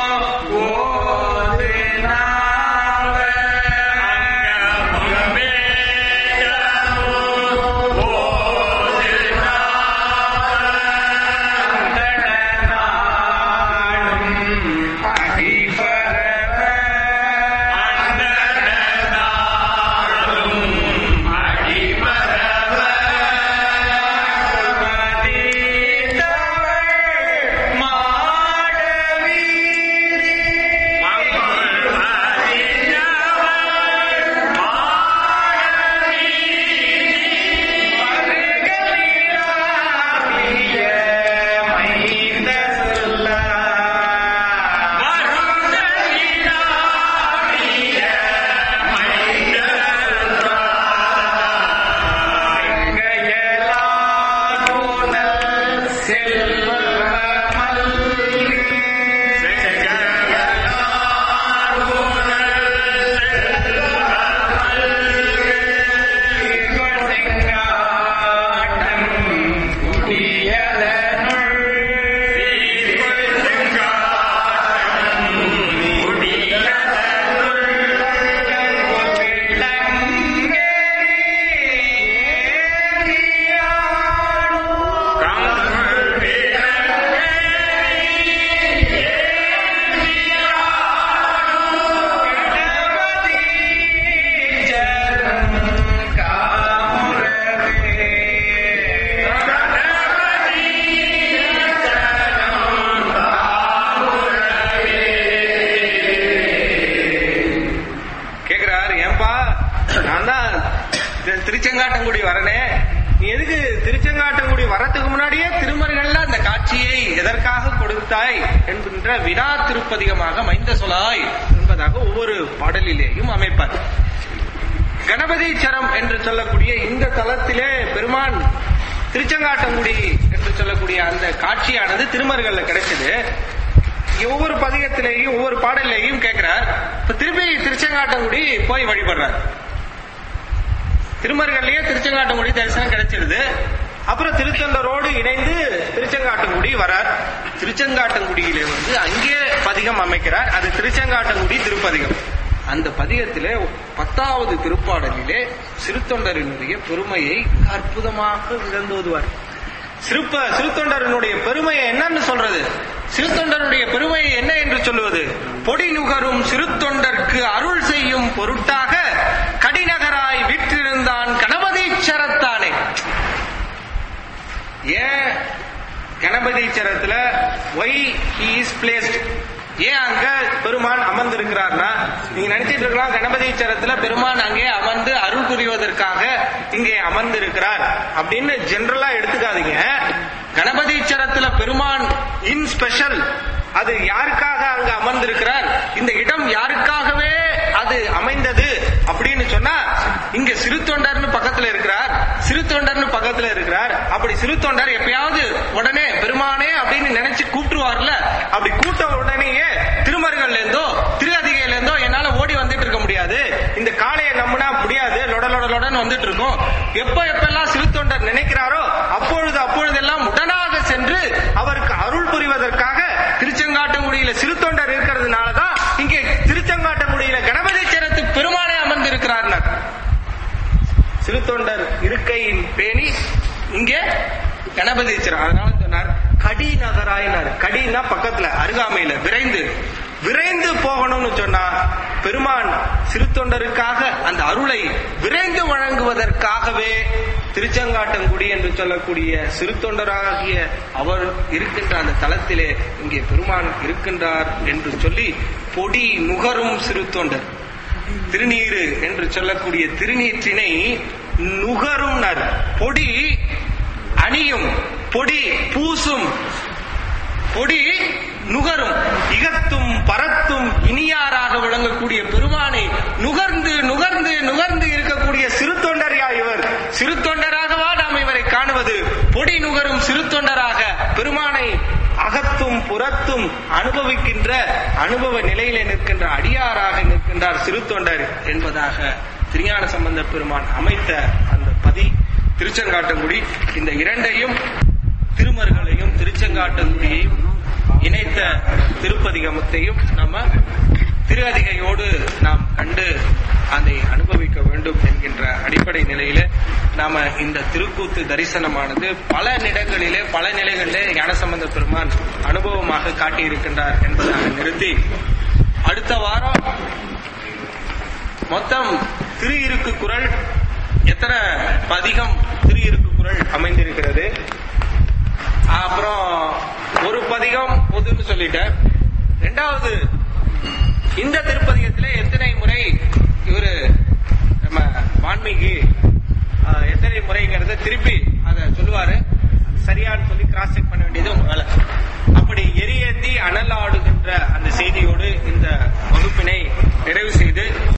ஓது நாவ அங்க முந்தேதமோ ஓது நாளும் அடிபரவ அண்டனாளும் அடிபரவ கேக்குறாரு ஏன்பா நான் தான் தி- திருச்செங்காட்டங்குடி வரனே நீ எதுக்கு திருச்செங்காட்டங்குடி வரத்துக்கு முன்னாடியே திருமருகல்ல அந்த காட்சியை எதற்காக கொடுத்தாய் என்கின்ற வினா திருப்பதிகமாக மைந்த சொலாய் என்பதாக ஒவ்வொரு பாடலிலேயும் அமைப்பார் கணபதி சரம் என்று சொல்லக்கூடிய இந்த தலத்திலே பெருமான் திருச்செங்காட்டங்குடி என்று சொல்லக்கூடிய அந்த காட்சியானது திருமருகல்ல கிடைச்சது ஒவ்வொரு பதிகத்திலேயும் ஒவ்வொரு பாடலையும் கேட்கிறார் இப்ப திருப்பி திருச்செங்காட்டங்குடி போய் வழிபடுறார் திருமருகல்லையே திருச்செங்காட்டங்குடி தரிசனம் கிடைச்சிருது அப்புறம் திருச்செந்தரோடு இணைந்து திருச்செங்காட்டங்குடி வரார் திருச்செங்காட்டங்குடியிலே வந்து அங்கே பதிகம் அமைக்கிறார் அது திருச்செங்காட்டங்குடி திருப்பதிகம் அந்த பதிகத்திலே பத்தாவது திருப்பாடலிலே சிறுத்தொண்டரினுடைய பெருமையை அற்புதமாக விளந்தோதுவார் சிறுப்ப சிறுத்தொண்டரனுடைய பெருமையை என்னன்னு சொல்றது சிறுத்தொண்டருடைய பெருமையை என்ன என்று சொல்லுவது பொடி நுகரும் சிறுத்தொண்டர்க்கு அருள் செய்யும் பொருட்டாக கடிநகராய் விற்றிருந்தான் கணபதீச்சரத்தானே ஏன் கணபதீச்சரத்துல ஒய் ஹி இஸ் பிளேஸ்ட் ஏன் அங்க பெருமான் அமர்ந்திருக்கிறார்னா நீங்க நினைச்சிட்டு இருக்கலாம் கணபதீச்சரத்துல பெருமான் அங்கே அமர்ந்து அருள் புரிவதற்காக இங்கே அமர்ந்திருக்கிறார் அப்படின்னு ஜெனரலா எடுத்துக்காதீங்க கணபதீச்சரத்துல பெருமான் இன் ஸ்பெஷல் அது யாருக்காக அங்க அமர்ந்திருக்கிறார் இந்த இடம் யாருக்காகவே அது அமைந்தது அப்படின்னு சொன்னா இங்க சிறு தொண்டர்னு பக்கத்துல இருக்கிறார் சிறு தொண்டர்னு பக்கத்துல இருக்கிறார் அப்படி சிறு தொண்டர் எப்பயாவது உடனே பெருமானே அப்படின்னு நினைச்சு கூப்பிட்டுருவார்ல அப்படி கூட்ட உடனேயே திருமருகல்ல இருந்தோ திரு அதிகையில இருந்தோ என்னால ஓடி வந்துட்டு இருக்க முடியாது இந்த காளையை நம்பினா முடியாது லொட லொட லொடன்னு வந்துட்டு இருக்கும் எப்ப எப்பெல்லாம் சிறு தொண்டர் நினைக்கிறாரோ அப்பொழுது அப்பொழுதெல்லாம் உடனாக சென்று அவருக்கு அருள் புரிவதற்காக திருச்செங்காட்டங்குடியில சிறு தொண்டர் இருக்கிறதுனாலதான் இங்கே திருச்செங்காட்டங்குடியில கணபதி சேரத்து பெருமானே அமர்ந்து இருக்கிறார் சிறு தொண்டர் இருக்கையின் பேணி இங்கே கணபதி சேரர் அதனால சொன்னார் கடி நகராயினார் கடினா பக்கத்துல அருகாமையில விரைந்து விரைந்து போகணும்னு சொன்னா பெருமான் சிறு தொண்டருக்காக அந்த அருளை விரைந்து வழங்குவதற்காகவே திருச்செங்காட்டங்குடி என்று சொல்லக்கூடிய சிறு தொண்டராகிய அவர் இருக்கின்ற அந்த தலத்திலே இங்கே பெருமான் இருக்கின்றார் என்று சொல்லி பொடி நுகரும் சிறு தொண்டர் திருநீரு என்று சொல்லக்கூடிய திருநீற்றினை நுகரும் பொடி அணியும் பொடி பூசும் பொடி நுகரும் இகத்தும் பரத்தும் இனியாராக விளங்கக்கூடிய பெருமானை நுகர்ந்து நுகர்ந்து நுகர்ந்து இருக்கக்கூடிய சிறு தொண்டரியா இவர் சிறு தொண்டராகவா நாம் இவரை காணுவது பொடி நுகரும் சிறு தொண்டராக பெருமானை அகத்தும் புறத்தும் அனுபவிக்கின்ற அனுபவ நிலையிலே நிற்கின்ற அடியாராக நிற்கின்றார் சிறு தொண்டர் என்பதாக திருஞான சம்பந்த பெருமான் அமைத்த அந்த பதி திருச்செங்காட்டங்குடி இந்த இரண்டையும் திருமர்களையும் திருச்செங்காட்டங்குடியையும் இணைத்த திருப்பதிகமத்தையும் நம்ம திரு அதிகையோடு நாம் கண்டு அதை அனுபவிக்க வேண்டும் என்கின்ற அடிப்படை நிலையில நாம இந்த திருக்கூத்து தரிசனமானது பல இடங்களிலே பல நிலைகளிலே ஞானசம்பந்த பெருமான் அனுபவமாக காட்டியிருக்கின்றார் என்பதாக நிறுத்தி அடுத்த வாரம் மொத்தம் திரு இருக்கு குரல் எத்தனை பதிகம் திரு இருக்கு குரல் அமைந்திருக்கிறது அப்புறம் ஒரு பதிகம் பொதுன்னு சொல்லிட்டேன் ரெண்டாவது இந்த திருப்பதிகத்துல எத்தனை முறை இவரு நம்ம வான்மீகி ஆஹ், எத்தனை முறைங்கிறத திருப்பி அதை சொல்லுவாரு சரியான்னு சொல்லி கிராஸ் செக் பண்ண வேண்டியது உங்க வேலை அப்படி எரியேத்தி அனல் ஆடுகின்ற அந்த செய்தியோடு இந்த வகுப்பினை நிறைவு செய்து